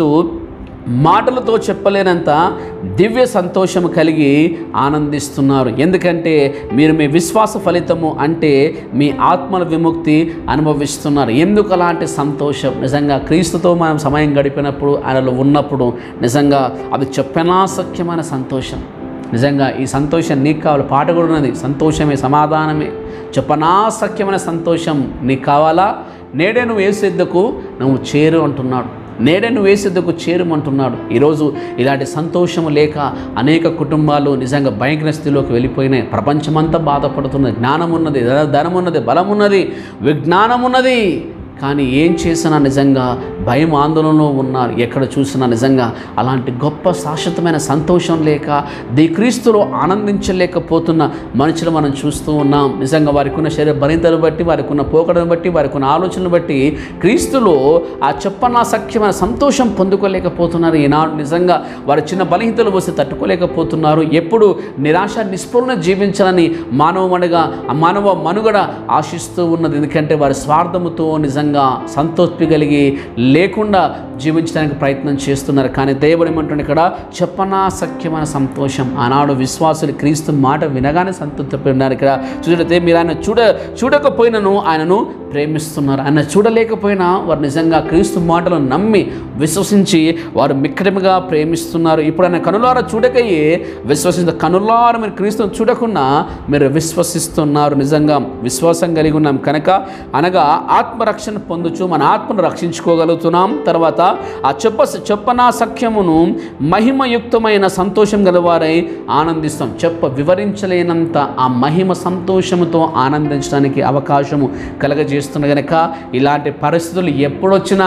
మాటలతో చెప్పలేనంత దివ్య సంతోషం కలిగి ఆనందిస్తున్నారు ఎందుకంటే మీరు మీ విశ్వాస ఫలితము అంటే మీ ఆత్మల విముక్తి అనుభవిస్తున్నారు ఎందుకు అలాంటి సంతోషం నిజంగా క్రీస్తుతో మనం సమయం గడిపినప్పుడు ఆయనలో ఉన్నప్పుడు నిజంగా అది చెప్పనాసఖ్యమైన సంతోషం నిజంగా ఈ సంతోషం నీకు కావాలి పాట కూడా ఉన్నది సంతోషమే సమాధానమే చెప్పనాసఖ్యమైన సంతోషం నీకు కావాలా నేడే నువ్వు వేసేద్దకు నువ్వు చేరు అంటున్నాడు నేడే నువ్వు వేసేద్దకు చేరుమంటున్నాడు ఈరోజు ఇలాంటి సంతోషము లేక అనేక కుటుంబాలు నిజంగా భయంకర స్థితిలోకి వెళ్ళిపోయినాయి ప్రపంచమంతా బాధపడుతున్నది జ్ఞానం ఉన్నది ధన- ధనం ఉన్నది బలం ఉన్నది విజ్ఞానం ఉన్నది కానీ ఏం చేసినా నిజంగా భయం ఆందోళనలో ఉన్నారు ఎక్కడ చూసినా నిజంగా అలాంటి గొప్ప శాశ్వతమైన సంతోషం లేక ది క్రీస్తులో ఆనందించలేకపోతున్న మనుషులు మనం చూస్తూ ఉన్నాం నిజంగా వారికి ఉన్న శరీర బలితలు బట్టి వారికి ఉన్న పోకడను బట్టి వారికి ఉన్న ఆలోచనలు బట్టి క్రీస్తులో ఆ చెప్పన సఖ్యమైన సంతోషం పొందుకోలేకపోతున్నారు ఈనాడు నిజంగా వారి చిన్న బలహీనతలు వస్తే తట్టుకోలేకపోతున్నారు ఎప్పుడు నిరాశ నిస్పృహణ జీవించాలని మానవ మనుగా ఆ మానవ మనుగడ ఆశిస్తూ ఉన్నది ఎందుకంటే వారి స్వార్థముతో నిజంగా సంతృప్తి కలిగి లేకుండా జీవించడానికి ప్రయత్నం చేస్తున్నారు కానీ దేవుడు ఏమంటుండే ఇక్కడ చెప్పనా సఖ్యమైన సంతోషం ఆనాడు విశ్వాసులు క్రీస్తు మాట వినగానే సంతృప్తి ఉన్నారు ఇక్కడ చూడతే మీరు ఆయన చూడ చూడకపోయినను ఆయనను ప్రేమిస్తున్నారు ఆయన చూడలేకపోయినా వారు నిజంగా క్రీస్తు మాటలు నమ్మి విశ్వసించి వారు మిక్కటముగా ప్రేమిస్తున్నారు ఇప్పుడు ఆయన కనులార చూడకయే విశ్వసించ కనులార మీరు క్రీస్తుని చూడకుండా మీరు విశ్వసిస్తున్నారు నిజంగా విశ్వాసం కలిగి ఉన్నాం కనుక అనగా ఆత్మరక్షణ పొందుచు మన ఆత్మను రక్షించుకోగలుగుతున్నాం తర్వాత ఆ చెప్ప చెప్పనా సఖ్యమును మహిమయుక్తమైన సంతోషం గలవారై ఆనందిస్తాం చెప్ప వివరించలేనంత ఆ మహిమ సంతోషముతో ఆనందించడానికి అవకాశము కలగజేస్తున్న గనక ఇలాంటి పరిస్థితులు ఎప్పుడొచ్చినా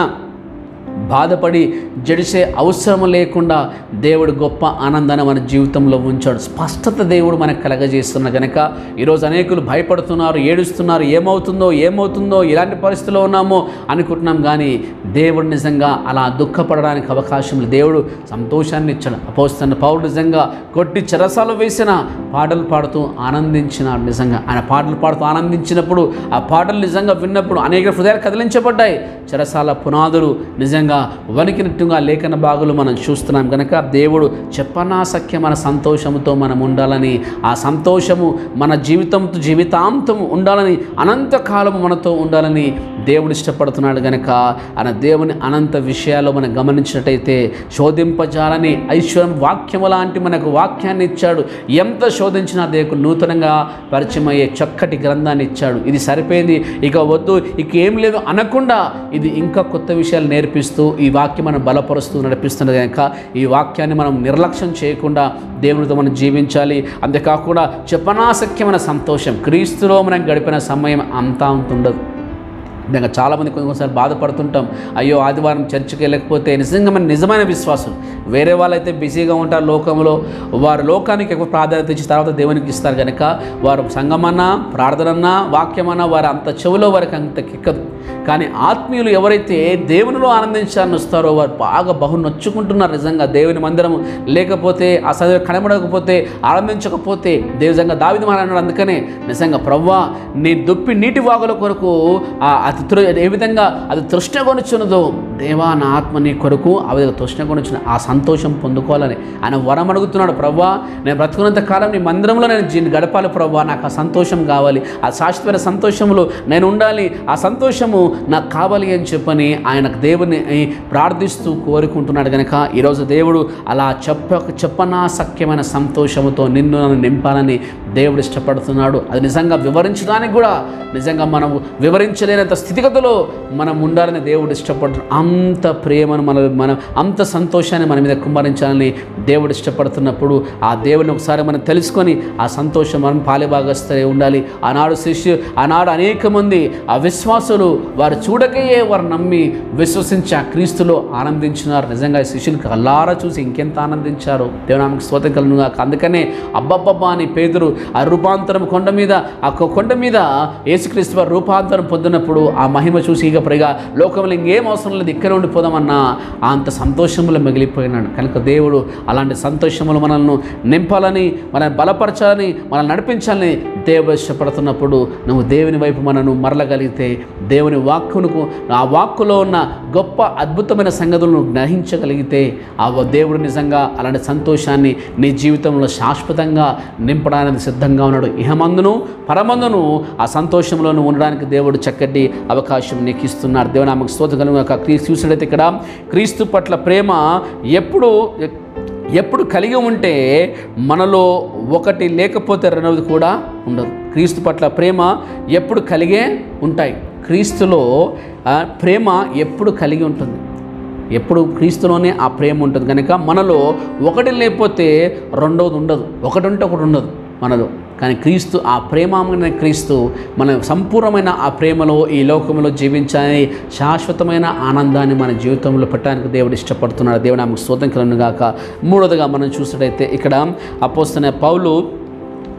బాధపడి జడిసే అవసరం లేకుండా దేవుడు గొప్ప ఆనందాన్ని మన జీవితంలో ఉంచాడు స్పష్టత దేవుడు మనకు కలగజేస్తున్న కనుక ఈరోజు అనేకులు భయపడుతున్నారు ఏడుస్తున్నారు ఏమవుతుందో ఏమవుతుందో ఇలాంటి పరిస్థితిలో ఉన్నామో అనుకుంటున్నాం కానీ దేవుడు నిజంగా అలా దుఃఖపడడానికి అవకాశం లేదు దేవుడు సంతోషాన్ని ఇచ్చాడు అపోస్తున్న పౌరుడు నిజంగా కొట్టి చెరసాలు వేసిన పాటలు పాడుతూ ఆనందించినాడు నిజంగా ఆయన పాటలు పాడుతూ ఆనందించినప్పుడు ఆ పాటలు నిజంగా విన్నప్పుడు అనేక హృదయాలు కదిలించబడ్డాయి చెరసాల పునాదులు నిజంగా వణికినట్టుగా లేఖన భాగులు మనం చూస్తున్నాం కనుక దేవుడు చెప్పనాసఖ్యమైన సంతోషముతో మనం ఉండాలని ఆ సంతోషము మన జీవితంతో జీవితాంతం ఉండాలని అనంతకాలము మనతో ఉండాలని దేవుడు ఇష్టపడుతున్నాడు కనుక ఆయన దేవుని అనంత విషయాల్లో మనం గమనించినట్టయితే శోధింపజాలని ఐశ్వర్యం వాక్యము లాంటి మనకు వాక్యాన్ని ఇచ్చాడు ఎంత శోధించినా దేవుడు నూతనంగా పరిచయం అయ్యే చక్కటి గ్రంథాన్ని ఇచ్చాడు ఇది సరిపోయింది ఇక వద్దు ఇక ఏం లేదు అనకుండా ఇది ఇంకా కొత్త విషయాలు నేర్పిస్తూ ఈ వాక్యం మనం బలపరుస్తూ నడిపిస్తున్నది కనుక ఈ వాక్యాన్ని మనం నిర్లక్ష్యం చేయకుండా దేవునితో మనం జీవించాలి అంతేకాకుండా చెప్పనాసక్యమైన సంతోషం క్రీస్తులో మనం గడిపిన సమయం అంతా ఉంటుండదు నిజంగా చాలామంది కొన్ని కొన్నిసార్లు బాధపడుతుంటాం అయ్యో ఆదివారం చర్చికి వెళ్ళకపోతే నిజంగా మన నిజమైన విశ్వాసం వేరే వాళ్ళైతే బిజీగా ఉంటారు లోకంలో వారు లోకానికి ఎక్కువ ప్రాధాన్యత ఇచ్చి తర్వాత దేవునికి ఇస్తారు కనుక వారు సంగమన్నా ప్రార్థనన్నా వాక్యమన్నా వారు అంత చెవిలో వారికి అంత కిక్కదు కానీ ఆత్మీయులు ఎవరైతే దేవునిలో ఆనందించాలని వస్తారో వారు బాగా బహు నొచ్చుకుంటున్నారు నిజంగా దేవుని మందిరం లేకపోతే ఆ చదివి కనబడకపోతే ఆనందించకపోతే దేవజంగా దావిది మాట్లాడినాడు అందుకనే నిజంగా ప్రవ్వా నీ దుప్పి నీటి వాగుల కొరకు ఆ అది తృ ఏ విధంగా అది తృష్ణగొనుచున్నదో దేవా నా ఆత్మ నీ కొరకు ఆ విధంగా తృష్ణగొనుచున్న ఆ సంతోషం పొందుకోవాలని ఆయన వరం అడుగుతున్నాడు ప్రవ్వా నేను బ్రతుకున్నంత కాలం నీ మందిరంలో నేను జీ- గడపాలి ప్రవ్వా నాకు ఆ సంతోషం కావాలి ఆ శాశ్వతమైన సంతోషంలో నేను ఉండాలి ఆ సంతోషము నాకు కావాలి అని చెప్పని ఆయన దేవుని ప్రార్థిస్తూ కోరుకుంటున్నాడు కనుక ఈరోజు దేవుడు అలా చెప్ప చెప్పనా సఖ్యమైన సంతోషముతో నిన్ను నన్ను నింపాలని దేవుడు ఇష్టపడుతున్నాడు అది నిజంగా వివరించడానికి కూడా నిజంగా మనం వివరించలేనంత స్థితిగతిలో మనం ఉండాలని దేవుడు ఇష్టపడుతున్నాడు అంత ప్రేమను మన మనం అంత సంతోషాన్ని మన మీద కుమ్మరించాలని దేవుడు ఇష్టపడుతున్నప్పుడు ఆ దేవుని ఒకసారి మనం తెలుసుకొని ఆ సంతోషం మనం పాలిభాగస్తే ఉండాలి ఆనాడు శిష్యు ఆనాడు అనేక మంది ఆ విశ్వాసులు వారు చూడకయే వారు నమ్మి విశ్వసించి ఆ క్రీస్తులో ఆనందించినారు నిజంగా ఈ శిష్యులు కల్లారా చూసి ఇంకెంత ఆనందించారు దేవునానికి స్తోత్రం కలను గాక అందుకనే అబ్బబ్బబ్బా అని పేదరు ఆ రూపాంతరం కొండ మీద ఆ కొ- కొండ మీద యేసుక్రీస్తు వారు రూపాంతరం పొందినప్పుడు ఆ మహిమ చూసి ఇక పైగా లోకంలో ఇంకేం అవసరం లేదు ఇక్కడ ఉండిపోదామన్నా ఆ అంత సంతోషంలో మిగిలిపోయినాడు కనుక దేవుడు అలాంటి సంతోషములు మనల్ని నింపాలని మనల్ని బలపరచాలని మనల్ని నడిపించాలని దేవుడు ఇష్టపడుతున్నప్పుడు నువ్వు దేవుని వైపు మనను మరలగలిగితే దేవుని వాక్కునుకు ఆ వాక్కులో ఉన్న గొప్ప అద్భుతమైన సంగతులను గ్రహించగలిగితే ఆ దేవుడు నిజంగా అలాంటి సంతోషాన్ని నీ జీవితంలో శాశ్వతంగా నింపడానికి సిద్ధంగా ఉన్నాడు ఇహమందును పరమందును ఆ సంతోషంలో నువ్వు ఉండడానికి దేవుడు చక్కటి అవకాశం నీకు ఇస్తున్నాడు దేవుడు ఆమెకు స్తోత్రకలుగా క్రీస్తు చూసినట్టయితే ఇక్కడ క్రీస్తు పట్ల ప్రేమ ఎప్పుడు ఎప్పుడు కలిగి ఉంటే మనలో ఒకటి లేకపోతే రెండవది కూడా ఉండదు క్రీస్తు పట్ల ప్రేమ ఎప్పుడు కలిగే ఉంటాయి క్రీస్తులో ఆ, ప్రేమ ఎప్పుడు కలిగి ఉంటుంది ఎప్పుడు క్రీస్తులోనే ఆ ప్రేమ ఉంటుంది కనుక మనలో ఒకటి లేకపోతే రెండవది ఉండదు ఒకటి ఉంటే ఒకటి ఉండదు మనలో కానీ క్రీస్తు ఆ ప్రేమమైన క్రీస్తు మన సంపూర్ణమైన ఆ ప్రేమలో ఈ లోకంలో జీవించాలని శాశ్వతమైన ఆనందాన్ని మన జీవితంలో పెట్టడానికి దేవుడు ఇష్టపడుతున్నాడు దేవుడు ఆమెకు స్తోత్రం కలను గాక మూడోదిగా మనం చూసినట్టయితే ఇక్కడ అపోస్తున్న పౌలు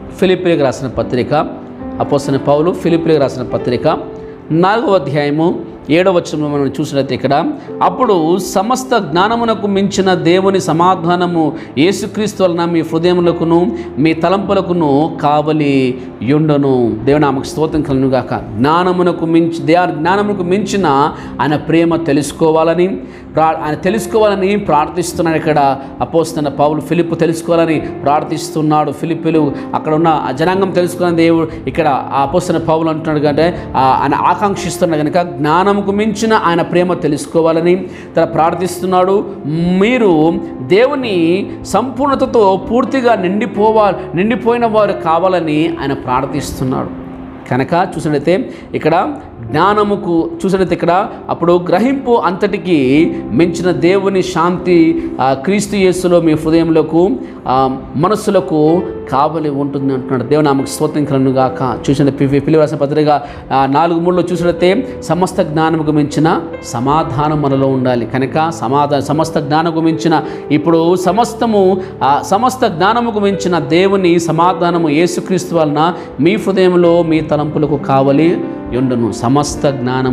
ఫిలిపిలకు రాసిన పత్రిక అపోస్తున్న పౌలు ఫిలిపిలకు రాసిన పత్రిక నాలుగవ అధ్యాయము ఏడవ వచనంలో మనం చూసినట్లయితే ఇక్కడ అప్పుడు సమస్త జ్ఞానమునకు మించిన దేవుని సమాధానము యేసుక్రీస్తు వలన మీ హృదయములకును మీ తలంపులకును కావలి యుండను దేవుని ఆమెకు స్తోత్రం కలను గాక జ్ఞానమునకు మించి దే జ్ఞానమునకు మించిన ఆయన ప్రేమ తెలుసుకోవాలని ప్రా ఆయన తెలుసుకోవాలని ప్రార్థిస్తున్నాడు ఇక్కడ అపోస్తున్న పౌలు ఫిలిప్ తెలుసుకోవాలని ప్రార్థిస్తున్నాడు ఫిలిప్పులు అక్కడ ఉన్న ఆ జనాంగం తెలుసుకున్న దేవుడు ఇక్కడ ఆ అపోస్తున్న పౌలు అంటున్నాడు కంటే ఆ ఆయన ఆకాంక్షిస్తున్నాడు కనుక జ్ఞానముకు మించిన ఆయన ప్రేమ తెలుసుకోవాలని తన ప్రార్థిస్తున్నాడు మీరు దేవుని సంపూర్ణతతో పూర్తిగా నిండిపోవాలి నిండిపోయిన వారు కావాలని ఆయన ప్రార్థిస్తున్నాడు కనుక చూసినట్లయితే ఇక్కడ జ్ఞానముకు చూసినట్లయితే ఇక్కడ అప్పుడు గ్రహింపు అంతటికి మించిన దేవుని శాంతి ఆ, క్రీస్తు యేసులో మీ హృదయంలోకు ఆ, మనస్సులకు కావలి ఉంటుంది అంటున్నాడు దేవుని ఆమెకు స్తోత్రం కలను గాక చూసిన పిలివాసిన పత్రిక ఆ, నాలుగు మూడులో చూసినట్లయితే సమస్త జ్ఞానముకు మించిన సమాధానం మనలో ఉండాలి కనుక సమాధాన సమస్త జ్ఞానముకు మించిన ఇప్పుడు సమస్తము ఆ సమస్త జ్ఞానముకు మించిన దేవుని సమాధానము యేసుక్రీస్తు వలన మీ హృదయంలో మీ తలంపులకు కావలి ఉండును సమస్త జ్ఞానము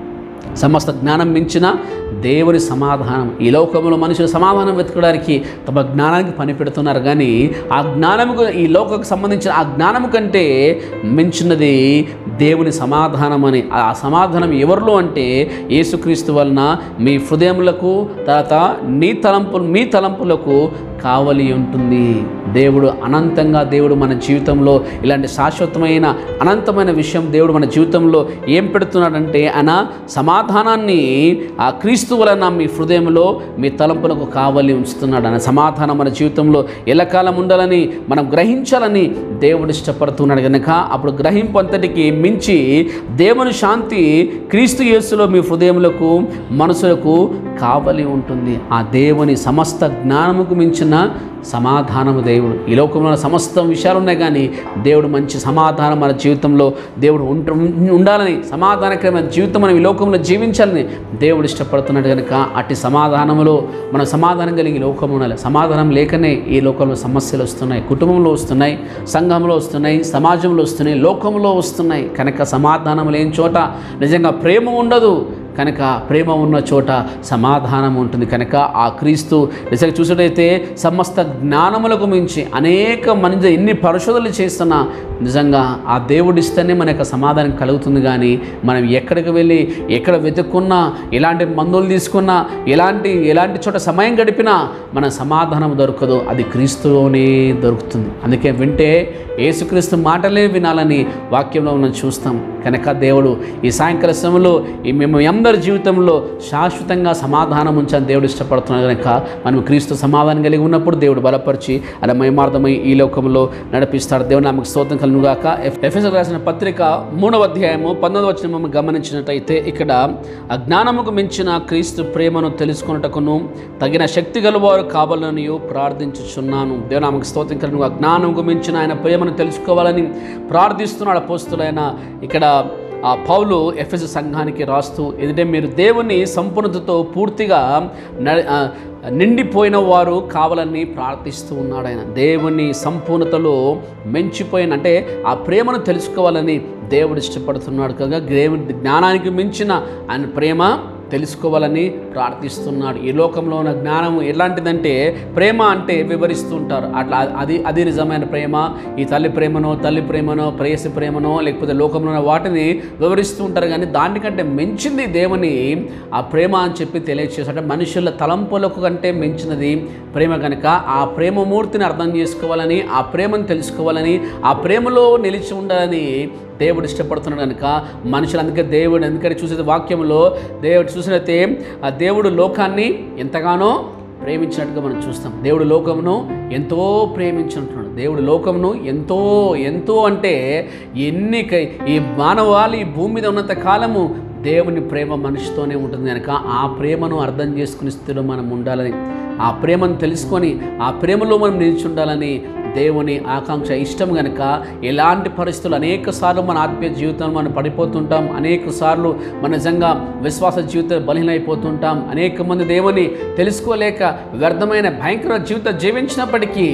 సమస్త జ్ఞానం మించిన దేవుని సమాధానం ఈ లోకంలో మనుషులు సమాధానం వెతకడానికి తమ జ్ఞానానికి పని పెడుతున్నారు కానీ ఆ జ్ఞానముకు ఈ లోకకు సంబంధించిన ఆ జ్ఞానము కంటే మించినది దేవుని సమాధానం అని ఆ సమాధానం ఎవరిలో అంటే యేసుక్రీస్తు వలన మీ హృదయములకు తర్వాత నీ తలంపు మీ తలంపులకు కావలి ఉంటుంది దేవుడు అనంతంగా దేవుడు మన జీవితంలో ఇలాంటి శాశ్వతమైన అనంతమైన విషయం దేవుడు మన జీవితంలో ఏం పెడుతున్నాడంటే ఆయన సమాధానాన్ని ఆ క్రీస్తు వలన మీ హృదయంలో మీ తలంపులకు కావలి ఉంచుతున్నాడు ఆయన సమాధానం మన జీవితంలో ఎల్లకాలం ఉండాలని మనం గ్రహించాలని దేవుడు ఇష్టపడుతున్నాడు కనుక అప్పుడు గ్రహింపు అంతటికి మించి దేవుని శాంతి క్రీస్తు యేసులో మీ హృదయములకు మనసులకు కావలి ఉంటుంది ఆ దేవుని సమస్త జ్ఞానముకు మించిన సమాధానము దేవుడు ఈ లోకంలో ఉన్న సమస్త విషయాలు ఉన్నాయి కానీ దేవుడు మంచి సమాధానం మన జీవితంలో దేవుడు ఉంట ఉండాలని సమాధానకరమైన జీవితం మనం ఈ లోకంలో జీవించాలని దేవుడు ఇష్టపడుతున్నాడు కనుక అట్టి సమాధానములో మనం సమాధానం కలిగి ఈ లోకంలో ఉండాలి సమాధానం లేకనే ఈ లోకంలో సమస్యలు వస్తున్నాయి కుటుంబంలో వస్తున్నాయి సంఘంలో వస్తున్నాయి సమాజంలో వస్తున్నాయి లోకంలో వస్తున్నాయి కనుక సమాధానం లేని చోట నిజంగా ప్రేమ ఉండదు కనుక ప్రేమ ఉన్న చోట సమాధానం ఉంటుంది కనుక ఆ క్రీస్తు నిజంగా చూసినట్టయితే సమస్త జ్ఞానములకు మించి అనేక మంది ఎన్ని పరిశోధనలు చేస్తున్నా నిజంగా ఆ దేవుడు ఇస్తేనే మన యొక్క సమాధానం కలుగుతుంది కానీ మనం ఎక్కడికి వెళ్ళి ఎక్కడ వెతుక్కున్నా ఎలాంటి మందులు తీసుకున్నా ఎలాంటి ఎలాంటి చోట సమయం గడిపినా మన సమాధానం దొరకదు అది క్రీస్తులోనే దొరుకుతుంది అందుకే వింటే యేసుక్రీస్తు మాటలే వినాలని వాక్యంలో మనం చూస్తాం కనుక దేవుడు ఈ సాయంకాల సమయంలో ఈ మేము అందరి జీవితంలో శాశ్వతంగా సమాధానం ఉంచాలని దేవుడు ఇష్టపడుతున్నాడు కనుక మనం క్రీస్తు సమాధానం కలిగి ఉన్నప్పుడు దేవుడు బలపరిచి అలా మయమార్థమై ఈ లోకంలో నడిపిస్తాడు దేవుడు నమ్మకు స్తోత్రం కలుగుగాక ఎఫ్ఎస్ రాసిన పత్రిక మూడవ అధ్యాయము పంతొమ్మిది వచ్చిన మనం గమనించినట్టయితే ఇక్కడ అజ్ఞానముకు మించిన క్రీస్తు ప్రేమను తెలుసుకున్నటకును తగిన శక్తి గలవారు కావాలని ప్రార్థించుచున్నాను దేవుడు నమ్మకు స్తోత్రం కలుగు అజ్ఞానముకు మించిన ఆయన ప్రేమను తెలుసుకోవాలని ప్రార్థిస్తున్నాడు అపోస్తులైన ఇక్కడ ఆ పౌలు ఎఫ్ఎస్ సంఘానికి రాస్తూ ఎందుకంటే మీరు దేవుని సంపూర్ణతతో పూర్తిగా న- ఆ, నిండిపోయిన వారు కావాలని ప్రార్థిస్తూ ఉన్నాడు ఆయన దేవుని సంపూర్ణతలో మెంచిపోయిన అంటే ఆ ప్రేమను తెలుసుకోవాలని దేవుడు ఇష్టపడుతున్నాడు కనుక దేవుని జ్ఞానానికి మించిన ఆయన ప్రేమ తెలుసుకోవాలని ప్రార్థిస్తున్నాడు ఈ లోకంలో ఉన్న జ్ఞానం ఎలాంటిదంటే ప్రేమ అంటే వివరిస్తూ ఉంటారు అట్లా అది అది నిజమైన ప్రేమ ఈ తల్లి ప్రేమనో తల్లి ప్రేమనో ప్రేయసి ప్రేమనో లేకపోతే లోకంలో ఉన్న వాటిని వివరిస్తూ ఉంటారు కానీ దానికంటే మించింది దేవుని ఆ ప్రేమ అని చెప్పి తెలియచేసి అంటే మనుషుల తలంపులకు కంటే మించినది ప్రేమ కనుక ఆ ప్రేమమూర్తిని అర్థం చేసుకోవాలని ఆ ప్రేమను తెలుసుకోవాలని ఆ ప్రేమలో నిలిచి ఉండాలని దేవుడు ఇష్టపడుతున్నాడు కనుక మనుషులు అందుకే దేవుడు ఎందుకంటే చూసే వాక్యంలో దేవుడు చూసినైతే ఆ దేవుడు లోకాన్ని ఎంతగానో ప్రేమించినట్టుగా మనం చూస్తాం దేవుడు లోకమును ఎంతో ప్రేమించుంటున్నాడు దేవుడు లోకమును ఎంతో ఎంతో అంటే ఎన్ని క- ఈ మానవాళి ఈ భూమి మీద ఉన్నంత కాలము దేవుని ప్రేమ మనిషితోనే ఉంటుంది కనుక ఆ ప్రేమను అర్థం చేసుకుని స్థితిలో మనం ఉండాలని ఆ ప్రేమను తెలుసుకొని ఆ ప్రేమలో మనం నిలిచి ఉండాలని దేవుని ఆకాంక్ష ఇష్టం కనుక ఎలాంటి పరిస్థితులు అనేక సార్లు మన ఆత్మీయ జీవితంలో మనం పడిపోతుంటాం అనేక సార్లు మన నిజంగా విశ్వాస జీవితం బలహీనైపోతుంటాం అనేక మంది దేవుని తెలుసుకోలేక వ్యర్థమైన భయంకర జీవితం జీవించినప్పటికీ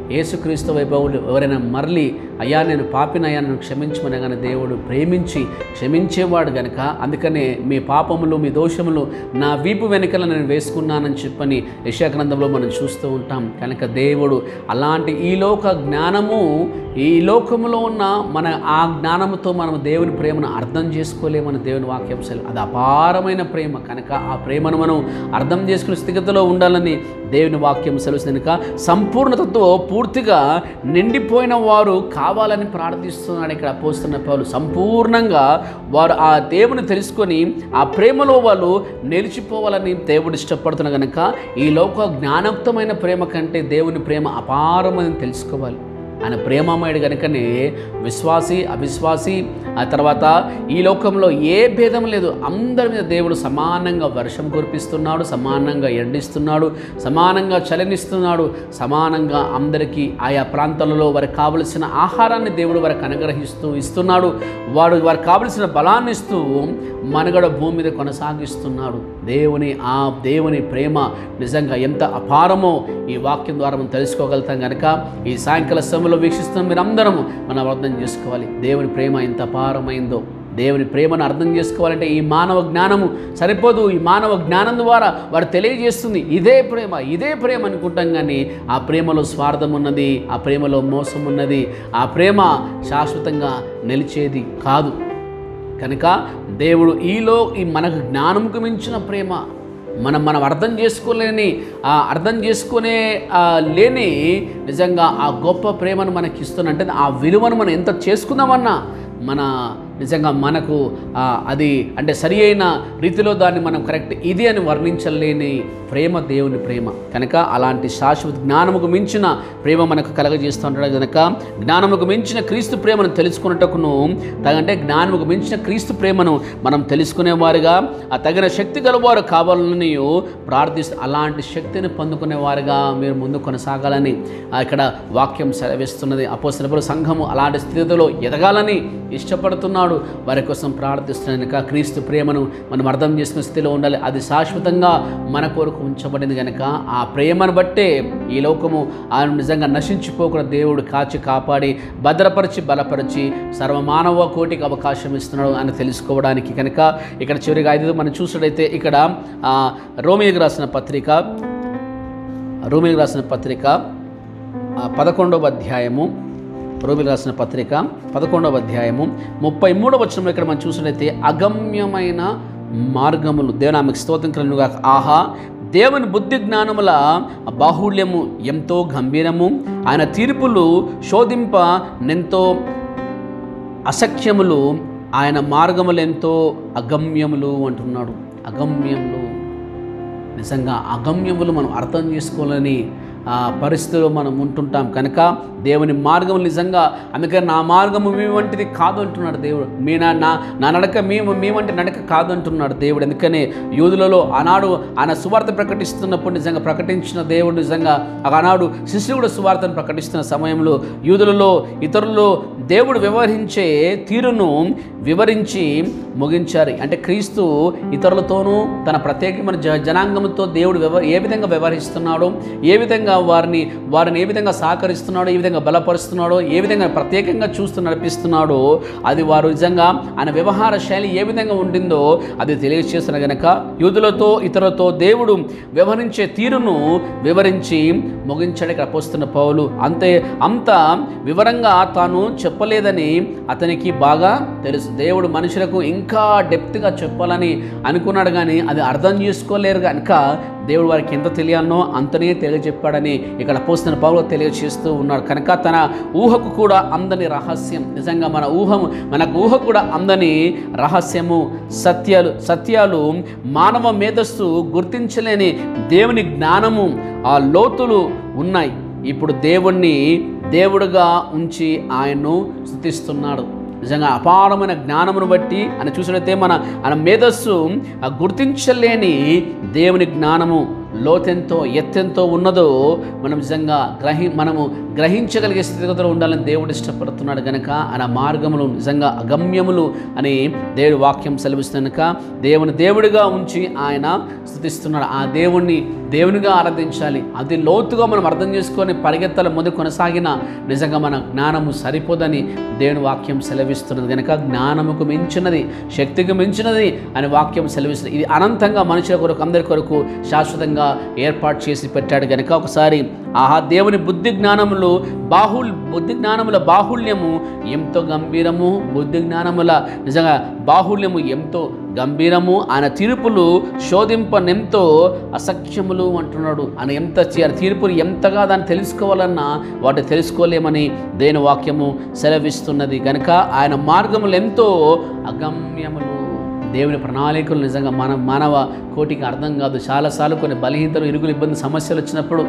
యేసుక్రీస్తు వైభవులు ఎవరైనా మరలి అయ్యా నేను పాపినయ్యా నన్ను క్షమించమని కానీ దేవుడు ప్రేమించి క్షమించేవాడు గనుక అందుకనే మీ పాపములు మీ దోషములు నా వీపు వెనుకల నేను వేసుకున్నానని చెప్పని యశాగ్రంథంలో మనం చూస్తూ ఉంటాం కనుక దేవుడు అలాంటి ఈ లోక జ్ఞానము ఈ లోకములో ఉన్న మన ఆ జ్ఞానముతో మనం దేవుని ప్రేమను అర్థం చేసుకోలేమని దేవుని వాక్యం సెలవు అది అపారమైన ప్రేమ కనుక ఆ ప్రేమను మనం అర్థం చేసుకునే స్థితిలో ఉండాలని దేవుని వాక్యం సెలవు కనుక సంపూర్ణతతో పూర్తిగా నిండిపోయిన వారు కావాలని ప్రార్థిస్తున్నాడు ఇక్కడ పోస్తున్న పౌలు సంపూర్ణంగా వారు ఆ దేవుని తెలుసుకొని ఆ ప్రేమలో వాళ్ళు నిలిచిపోవాలని దేవుడు ఇష్టపడుతున్న కనుక ఈ లోక జ్ఞానప్తమైన ప్రేమ కంటే దేవుని ప్రేమ అపారమని తెలుసుకోవాలి ఆయన ప్రేమమయుడు కనుకనే విశ్వాసి అవిశ్వాసి ఆ తర్వాత ఈ లోకంలో ఏ భేదం లేదు అందరి మీద దేవుడు సమానంగా వర్షం కురిపిస్తున్నాడు సమానంగా ఎండిస్తున్నాడు సమానంగా చలనిస్తున్నాడు సమానంగా అందరికీ ఆయా ప్రాంతాలలో వారికి కావలసిన ఆహారాన్ని దేవుడు వారికి అనుగ్రహిస్తూ ఇస్తున్నాడు వాడు వారికి కావలసిన బలాన్ని ఇస్తూ మనుగడ భూమి మీద కొనసాగిస్తున్నాడు దేవుని ఆ దేవుని ప్రేమ నిజంగా ఎంత అపారమో ఈ వాక్యం ద్వారా మనం తెలుసుకోగలుగుతాం కనుక ఈ సాయంకాల సమయంలో వీక్షిస్తున్న మీరందరము మనం అర్థం చేసుకోవాలి దేవుని ప్రేమ ఎంత అపారమైందో దేవుని ప్రేమను అర్థం చేసుకోవాలంటే ఈ మానవ జ్ఞానము సరిపోదు ఈ మానవ జ్ఞానం ద్వారా వారు తెలియజేస్తుంది ఇదే ప్రేమ ఇదే ప్రేమ అనుకుంటాం కానీ ఆ ప్రేమలో స్వార్థం ఉన్నది ఆ ప్రేమలో మోసం ఉన్నది ఆ ప్రేమ శాశ్వతంగా నిలిచేది కాదు కనుక దేవుడు ఈలో ఈ మనకు జ్ఞానంకు మించిన ప్రేమ మనం మనం అర్థం చేసుకోలేని ఆ అర్థం చేసుకునే ఆ లేని నిజంగా ఆ గొప్ప ప్రేమను మనకి ఇస్తున్నంటే ఆ విలువను మనం ఎంత చేసుకుందామన్నా మన నిజంగా మనకు ఆ, అది అంటే సరి అయిన రీతిలో దాన్ని మనం కరెక్ట్ ఇది అని వర్ణించలేని ప్రేమ దేవుని ప్రేమ కనుక అలాంటి శాశ్వత జ్ఞానముకు మించిన ప్రేమ మనకు కలగజేస్తూ ఉంటాడు కనుక జ్ఞానముకు మించిన క్రీస్తు ప్రేమను తెలుసుకున్నట్టుకును తగంటే జ్ఞానముకు మించిన క్రీస్తు ప్రేమను మనం తెలుసుకునేవారుగా ఆ తగిన శక్తి గలవారు కావాలని ప్రార్థిస్తూ అలాంటి శక్తిని పొందుకునేవారుగా మీరు ముందు కొనసాగాలని ఆ, ఇక్కడ వాక్యం సెలవిస్తున్నది అపోసనపుల సంఘము అలాంటి స్థితిలో ఎదగాలని ఇష్టపడుతున్నాడు వారి కోసం ప్రార్థిస్తున్నాను కనుక క్రీస్తు ప్రేమను మనం అర్థం చేసుకునే స్థితిలో ఉండాలి అది శాశ్వతంగా మన కొరకు ఉంచబడింది కనుక ఆ ప్రేమను బట్టే ఈ లోకము ఆయన నిజంగా నశించిపోకుండా దేవుడు కాచి కాపాడి భద్రపరిచి బలపరిచి సర్వమానవ కోటికి అవకాశం ఇస్తున్నాడు అని తెలుసుకోవడానికి కనుక ఇక్కడ చివరిగా ఐదు మనం చూసినట్టయితే ఇక్కడ ఆ, రోమియోకి రాసిన పత్రిక రోమియోకి రాసిన పత్రిక ఆ, పదకొండవ అధ్యాయము రోమిలు రాసిన పత్రిక పదకొండవ అధ్యాయము ముప్పై మూడవ వచనంలో ఇక్కడ మనం చూసినట్లయితే అగమ్యమైన మార్గములు దేవునామికి స్తోత్రం కలుగుగా ఆహా దేవుని బుద్ధి జ్ఞానముల బాహుళ్యము ఎంతో గంభీరము ఆయన తీర్పులు శోధింప నెంతో అసఖ్యములు ఆయన మార్గములు ఎంతో అగమ్యములు అంటున్నాడు అగమ్యములు నిజంగా అగమ్యములు మనం అర్థం చేసుకోవాలని ఆ పరిస్థితిలో మనం ఉంటుంటాం కనుక దేవుని మార్గం నిజంగా అందుకని నా మార్గము మీ వంటిది కాదు అంటున్నాడు దేవుడు మీ నా నా నా నడక మీ మీ వంటి నడక కాదు అంటున్నాడు దేవుడు ఎందుకని యూదులలో ఆనాడు ఆయన సువార్త ప్రకటిస్తున్నప్పుడు నిజంగా ప్రకటించిన దేవుడు నిజంగా ఆనాడు శిష్యుడు సువార్తను ప్రకటిస్తున్న సమయంలో యూదులలో ఇతరులు దేవుడు వ్యవహరించే తీరును వివరించి ముగించారు అంటే క్రీస్తు ఇతరులతోనూ తన ప్రత్యేకమైన జ జనాంగంతో దేవుడు వ్యవ ఏ విధంగా వ్యవహరిస్తున్నాడో ఏ విధంగా వారిని వారిని ఏ విధంగా సహకరిస్తున్నాడో ఏ విధంగా బలపరుస్తున్నాడో ఏ విధంగా ప్రత్యేకంగా చూస్తూ నడిపిస్తున్నాడో అది వారు నిజంగా ఆయన వ్యవహార శైలి ఏ విధంగా ఉండిందో అది తెలియజేస్తున్న గనక యూదులతో ఇతరులతో దేవుడు వ్యవహరించే తీరును వివరించి ముగించాడు ఇక్కడ పోస్తున్న పౌలు అంతే అంత వివరంగా తాను చెప్పలేదని అతనికి బాగా తెలుసు దేవుడు మనుషులకు ఇంకా డెప్త్గా చెప్పాలని అనుకున్నాడు కానీ అది అర్థం చేసుకోలేరు కనుక దేవుడు వారికి ఎంత తెలియాలనో అంతనే తెలియజెప్పాడని ఇక్కడ పోస్తున్న పౌలు తెలియజేస్తూ ఉన్నాడు కనుక తన ఊహకు కూడా అందని రహస్యం నిజంగా మన ఊహము మనకు ఊహ కూడా అందని రహస్యము సత్యాలు సత్యాలు మానవ మేధస్సు గుర్తించలేని దేవుని జ్ఞానము ఆ లోతులు ఉన్నాయి ఇప్పుడు దేవుణ్ణి దేవుడుగా ఉంచి ఆయన్ను స్థుతిస్తున్నాడు నిజంగా అపారమైన జ్ఞానమును బట్టి అని చూసినట్లయితే మన మన మేధస్సు ఆ గుర్తించలేని దేవుని జ్ఞానము లోతెంతో ఎత్తెంతో ఉన్నదో మనం నిజంగా గ్రహి మనము గ్రహించగలిగే స్థితిగతులు ఉండాలని దేవుడు ఇష్టపడుతున్నాడు కనుక ఆయన మార్గములు నిజంగా అగమ్యములు అని దేవుడి వాక్యం సెలవిస్తుంది కనుక దేవుని దేవుడిగా ఉంచి ఆయన స్థుతిస్తున్నాడు ఆ దేవుణ్ణి దేవునిగా ఆరాధించాలి అది లోతుగా మనం అర్థం చేసుకొని పరిగెత్తల ముందు కొనసాగిన నిజంగా మన జ్ఞానము సరిపోదని దేవుని వాక్యం సెలవిస్తున్నది కనుక జ్ఞానముకు మించినది శక్తికి మించినది అని వాక్యం సెలవిస్తుంది ఇది అనంతంగా మనుషుల కొరకు అందరి కొరకు శాశ్వతంగా ఏర్పాటు చేసి పెట్టాడు కనుక ఒకసారి ఆహా దేవుని బుద్ధి జ్ఞానములు బాహుల్ బుద్ధి జ్ఞానముల బాహుళ్యము ఎంతో గంభీరము బుద్ధి జ్ఞానముల నిజంగా బాహుళ్యము ఎంతో గంభీరము ఆయన తీర్పులు శోధింపనెంతో అసఖ్యములు అంటున్నాడు ఆయన ఎంత చే- తీర్పులు ఎంతగా దాన్ని తెలుసుకోవాలన్నా వాటి తెలుసుకోలేమని దేని వాక్యము సెలవిస్తున్నది కనుక ఆయన మార్గములు ఎంతో అగమ్యములు దేవుని ప్రణాళికలు నిజంగా మన మానవ కోటికి అర్థం కాదు చాలాసార్లు కొన్ని బలహీనతలు ఇరుగులు ఇబ్బంది సమస్యలు వచ్చినప్పుడు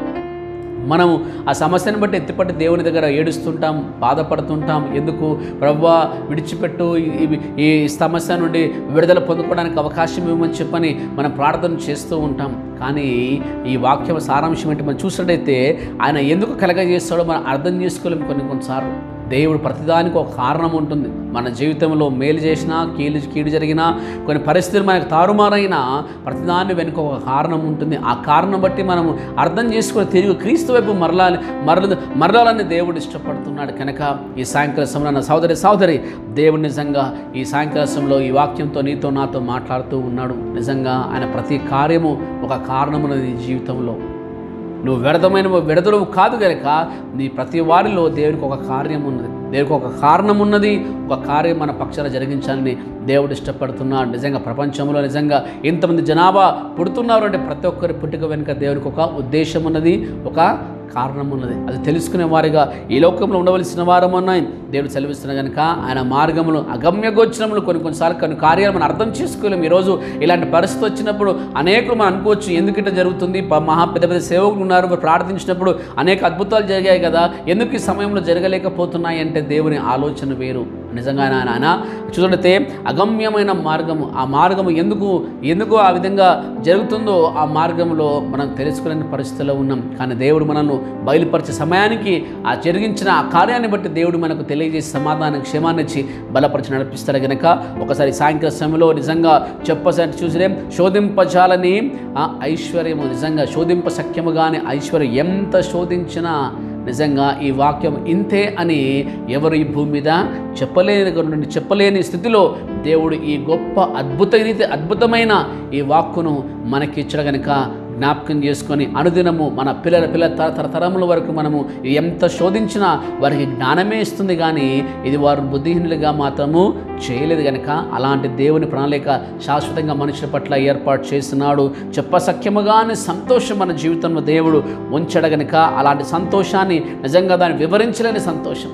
మనము ఆ సమస్యను బట్టి ఎత్తిపట్టి దేవుని దగ్గర ఏడుస్తుంటాం బాధపడుతుంటాం ఎందుకు ప్రవ్వా విడిచిపెట్టు ఈ- ఈ- ఈ సమస్య నుండి విడుదల పొందుకోవడానికి అవకాశం ఇవ్వమని చెప్పని మనం ప్రార్థన చేస్తూ ఉంటాం కానీ ఈ వాక్యం సారాంశం ఏంటి మనం చూసినట్టయితే ఆయన ఎందుకు కలగజేస్తాడో మనం అర్థం చేసుకోలేము కొన్ని కొన్నిసార్లు దేవుడు ప్రతిదానికి ఒక కారణం ఉంటుంది మన జీవితంలో మేలు చేసినా కీలు కీడు జరిగినా కొన్ని పరిస్థితులు మనకు తారుమారైనా ప్రతిదాని వెనుక ఒక కారణం ఉంటుంది ఆ కారణం బట్టి మనము అర్థం చేసుకుని తిరిగి క్రీస్తు వైపు మరలాలి మరల మరలాలని దేవుడు ఇష్టపడుతున్నాడు కనుక ఈ సాయంకాల సమయంలో నా సోదరి సోదరి దేవుడు నిజంగా ఈ సాయంకాల సమయంలో ఈ వాక్యంతో నీతో నాతో మాట్లాడుతూ ఉన్నాడు నిజంగా ఆయన ప్రతి కార్యము ఒక కారణమున్నది నీ జీవితంలో నువ్వు వ్యర్థమైన విడదలు కాదు కనుక నీ ప్రతి వారిలో దేవునికి ఒక కార్యం ఉన్నది దేవునికి ఒక కారణం ఉన్నది ఒక కార్యం మన పక్షాన జరిగించాలని దేవుడు ఇష్టపడుతున్నాడు నిజంగా ప్రపంచంలో నిజంగా ఎంతమంది జనాభా పుడుతున్నారు అంటే ప్రతి ఒక్కరి పుట్టుక వెనుక దేవునికి ఒక ఉద్దేశం ఉన్నది ఒక కారణం ఉన్నది అది తెలుసుకునే వారిగా ఈ లోకంలో ఉండవలసిన వారమన్నాయి దేవుడు సెలవిస్తున్న కనుక ఆయన మార్గములు అగమ్య గోచరములు కొన్ని కొన్నిసార్లు కొన్ని కార్యాలు మనం అర్థం చేసుకోలేము ఈరోజు ఇలాంటి పరిస్థితి వచ్చినప్పుడు అనేకులు మనం అనుకోవచ్చు ఎందుకు ఇట్లా జరుగుతుంది ప- మహా పెద్ద పెద్ద సేవకులు ఉన్నారు వారు ప్రార్థించినప్పుడు అనేక అద్భుతాలు జరిగాయి కదా ఎందుకు ఈ సమయంలో జరగలేకపోతున్నాయి అంటే దేవుని ఆలోచన వేరు నిజంగా ఆయన ఆయన చూడండితే అగమ్యమైన మార్గము ఆ మార్గము ఎందుకు ఎందుకు ఆ విధంగా జరుగుతుందో ఆ మార్గంలో మనం తెలుసుకోలేని పరిస్థితిలో ఉన్నాం కానీ దేవుడు మనల్ని బయలుపరిచే సమయానికి ఆ జరిగించిన ఆ కార్యాన్ని బట్టి దేవుడు మనకు తెలియజేసి సమాధానం క్షేమాన్ని ఇచ్చి బలపరిచి నడిపిస్తాడు గనక ఒకసారి సాయంకాల సమయంలో నిజంగా చెప్పసరి చూసిరే శోధింపజాలని ఆ ఐశ్వర్యము నిజంగా శోధింప సఖ్యము కానీ ఐశ్వర్యం ఎంత శోధించినా నిజంగా ఈ వాక్యం ఇంతే అని ఎవరు ఈ భూమి మీద చెప్పలేని నుండి చెప్పలేని స్థితిలో దేవుడు ఈ గొప్ప అద్భుత రీతి అద్భుతమైన ఈ వాక్కును మనకిచ్చడు గనుక జ్ఞాపకం చేసుకొని అనుదినము మన పిల్లల పిల్లల తర తరతరముల వరకు మనము ఎంత శోధించినా వారికి జ్ఞానమే ఇస్తుంది కానీ ఇది వారు బుద్ధిహీనులుగా మాత్రము చేయలేదు కనుక అలాంటి దేవుని ప్రణాళిక శాశ్వతంగా మనుషుల పట్ల ఏర్పాటు చేస్తున్నాడు చెప్పసఖ్యముగానే సంతోషం మన జీవితంలో దేవుడు ఉంచడు గనుక అలాంటి సంతోషాన్ని నిజంగా దాన్ని వివరించలేని సంతోషం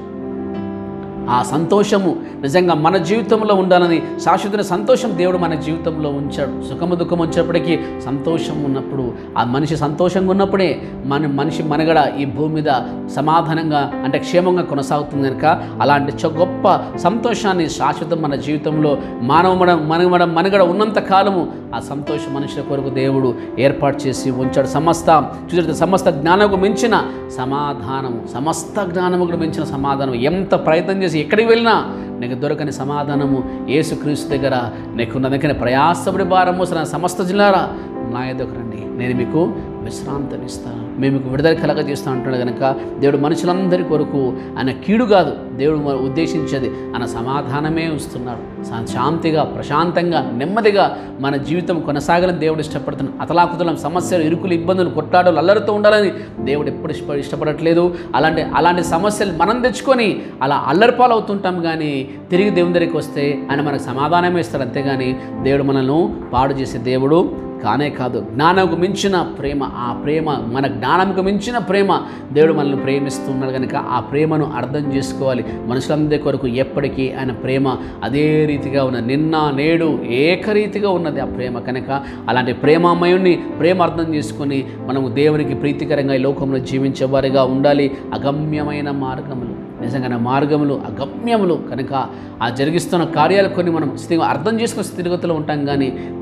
ఆ సంతోషము నిజంగా మన జీవితంలో ఉండాలని శాశ్వత సంతోషం దేవుడు మన జీవితంలో ఉంచాడు సుఖము దుఃఖం వచ్చేప్పటికీ సంతోషం ఉన్నప్పుడు ఆ మనిషి సంతోషంగా ఉన్నప్పుడే మన మనిషి మనగడ ఈ భూమి మీద సమాధానంగా అంటే క్షేమంగా కొనసాగుతుంది కనుక అలాంటి చ- గొప్ప సంతోషాన్ని శాశ్వతం మన జీవితంలో మానవ మన మన మనగడ ఉన్నంత కాలము ఆ సంతోషం మనుషుల కొరకు దేవుడు ఏర్పాటు చేసి ఉంచాడు సమస్త చూసి సమస్త జ్ఞానకు మించిన సమాధానము సమస్త జ్ఞానముకు మించిన సమాధానం ఎంత ప్రయత్నం చేసి ఎక్కడికి వెళ్ళినా నీకు దొరకని సమాధానము యేసుక్రీస్తు దగ్గర నీకున్న దగ్గర ప్రయాసపడి భారం మోసిన సమస్త జిల్లారా నా ఎదుకు రండి నేను మీకు విశ్రాంతినిస్తాను మేము మీకు విడుదల కలగజేస్తాను అంటున్నాడు కనుక దేవుడు మనుషులందరి కొరకు ఆయన కీడు కాదు దేవుడు మన ఉద్దేశించేది ఆయన సమాధానమే ఇస్తున్నాడు శా- శాంతిగా ప్రశాంతంగా నెమ్మదిగా మన జీవితం కొనసాగాలని దేవుడు ఇష్టపడుతున్నాడు అతలాకుతలం సమస్యలు ఇరుకులు ఇబ్బందులు కొట్టాడలు అల్లరితో ఉండాలని దేవుడు ఎప్పుడు ఇష్ట ఇష్టపడట్లేదు అలాంటి అలాంటి సమస్యలు మనం తెచ్చుకొని అలా అల్లరిపాలు అవుతుంటాం కానీ తిరిగి దేవుని దగ్గరికి వస్తే ఆయన మనకు సమాధానమే ఇస్తాడు అంతేగాని దేవుడు మనల్ని పాడు చేసే దేవుడు కానే కాదు జ్ఞానంకు మించిన ప్రేమ ఆ ప్రేమ మన జ్ఞానంకు మించిన ప్రేమ దేవుడు మనల్ని ప్రేమిస్తున్నాడు కనుక ఆ ప్రేమను అర్థం చేసుకోవాలి మనుషులందరి కొరకు ఎప్పటికీ ఆయన ప్రేమ అదే రీతిగా ఉన్న నిన్న నేడు ఏకరీతిగా ఉన్నది ఆ ప్రేమ కనుక అలాంటి ప్రేమామయుణ్ణి ప్రేమ అర్థం చేసుకొని మనము దేవునికి ప్రీతికరంగా ఈ లోకంలో జీవించేవారిగా ఉండాలి అగమ్యమైన మార్గములు నిజంగా మార్గములు అగమ్యములు కనుక ఆ జరిగిస్తున్న కార్యాలు కొన్ని మనం స్థితి అర్థం చేసుకున్న స్థితిగతిలో ఉంటాం కానీ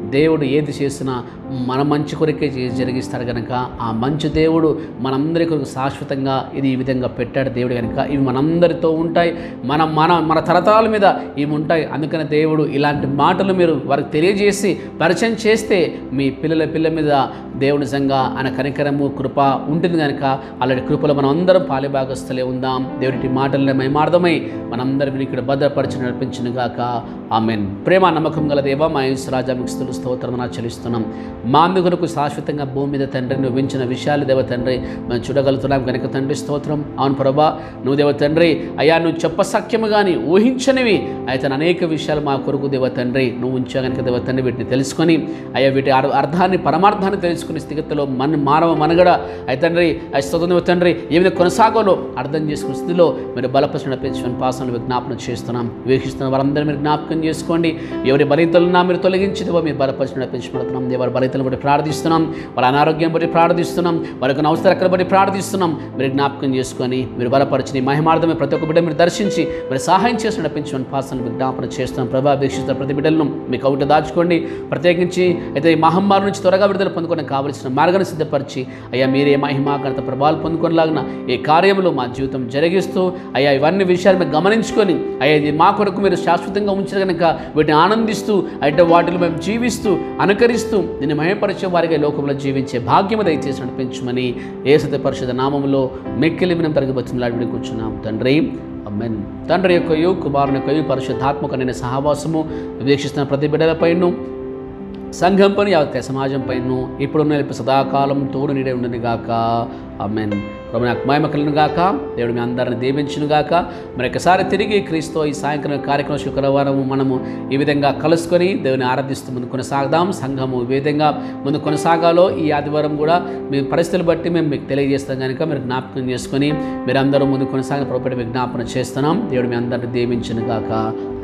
దేవుడు ఏది చేసినా మన మంచి కొరకే చే- జరిగిస్తాడు కనుక ఆ మంచి దేవుడు మనందరి కొరకు శాశ్వతంగా ఇది ఈ విధంగా పెట్టాడు దేవుడు కనుక ఇవి మనందరితో ఉంటాయి మన మన మన తరతరాల మీద ఇవి ఉంటాయి అందుకని దేవుడు ఇలాంటి మాటలు మీరు వారికి తెలియజేసి పరిచయం చేస్తే మీ పిల్లల పిల్లల మీద దేవుడు నిజంగా ఆయన కనికరము కృప ఉంటుంది కనుక అలాంటి కృపలో మనం అందరం పాలిభాగస్తులే ఉందాం దేవుడి మాటలను మహిమార్థమై మనందరిని ఇక్కడ భద్రపరిచి నడిపించిన గాక ఆమెన్ ప్రేమ నమ్మకం గల దేవ మా రాజా మీకు స్థుతులు స్తోత్రం చెల్లిస్తున్నాం మా అందుకు శాశ్వతంగా భూమి మీద తండ్రి నువ్వు వించిన విషయాలు దేవ తండ్రి మేము చూడగలుగుతున్నాం కనుక తండ్రి స్తోత్రం అవును ప్రభా నువ్వు దేవ తండ్రి అయ్యా నువ్వు చెప్పసఖ్యము కానీ ఊహించనివి అయితే అనేక విషయాలు మా కొరకు దేవ తండ్రి నువ్వు ఉంచా కనుక దేవ తండ్రి వీటిని తెలుసుకొని అయ్యా వీటి అర్- అర్థాన్ని పరమార్థాన్ని తెలుసుకునే స్థితిలో మన మానవ మనగడ అయితే తండ్రి ఆ స్తోత్రం దేవ తండ్రి ఏ విధంగా కొనసాగాలో అర్థం చేసుకునే స్థితిలో మీరు బలపరిచిన నడిపించమని పాసనలు విజ్ఞాపన చేస్తున్నాం వీక్షిస్తున్న వారందరూ మీరు జ్ఞాపకం చేసుకోండి ఎవరి బలితలున్నా మీరు తొలగించి దేవా మీరు బలపరిచిన నడిపించబడుతున్నాం దేవారి బలితలను బట్టి ప్రార్థిస్తున్నాం వాళ్ళ అనారోగ్యం బట్టి ప్రార్థిస్తున్నాం వారికి అవసరం బట్టి ప్రార్థిస్తున్నాం మీరు జ్ఞాపకం చేసుకొని మీరు బలపరిచి మహిమార్థమే ప్రతి ఒక్క బిడ్డ మీరు దర్శించి మీరు సహాయం చేసి నడిపించమని పాసనలు విజ్ఞాపన చేస్తున్నాం ప్రభా వీక్షిస్తున్న ప్రతి బిడ్డలను మీ కౌట దాచుకోండి ప్రత్యేకించి అయితే ఈ మహమ్మారి నుంచి త్వరగా విడుదల పొందుకొని కావలసిన మార్గాన్ని సిద్ధపరిచి అయ్యా మీరే మహిమా ఘనత ప్రభావాలు పొందుకొనిలాగిన ఈ కార్యంలో మా జీవితం జరిగిస్తూ అయ్యా ఇవన్నీ విషయాలు మేము గమనించుకొని అయ్యా ఇది మా కొరకు మీరు శాశ్వతంగా ఉంచిన కనుక వీటిని ఆనందిస్తూ అయితే వాటిలో మేము జీవిస్తూ అనుకరిస్తూ నిన్ను మహిమపరిచే వారిగా ఈ లోకంలో జీవించే భాగ్యము దయచేసి నడిపించమని ఏసత పరిషత్ నామములో మెక్కిలి మనం తరగబచ్చిన కూర్చున్నాం తండ్రి అమ్మెన్ తండ్రి యొక్కయు కుమారుని యొక్కయు పరిశుద్ధాత్మక నేను సహవాసము వీక్షిస్తున్న ప్రతి బిడ్డలపైను సంఘం పని యావత్ సమాజం పైన ఇప్పుడు నిలిపి సదాకాలం తోడు నీడే ఉండని గాక అమెన్ ప్రభు నాకు మహిమ కలిగిన గాక దేవుడు మీ అందరిని దీవించును గాక మరి ఒకసారి తిరిగి క్రీస్తు ఈ సాయంత్రం కార్యక్రమం శుక్రవారం మనము ఈ విధంగా కలుసుకొని దేవుని ఆరాధిస్తూ ముందు కొనసాగదాం సంఘము ఈ విధంగా ముందు కొనసాగాలో ఈ ఆదివారం కూడా మీ పరిస్థితులు బట్టి మేము మీకు తెలియజేస్తాం కనుక మీరు జ్ఞాపకం చేసుకొని మీరందరూ ముందు కొనసాగిన ప్రభుత్వ విజ్ఞాపన చేస్తున్నాం దేవుడు మీ అందరిని దీవించును గాక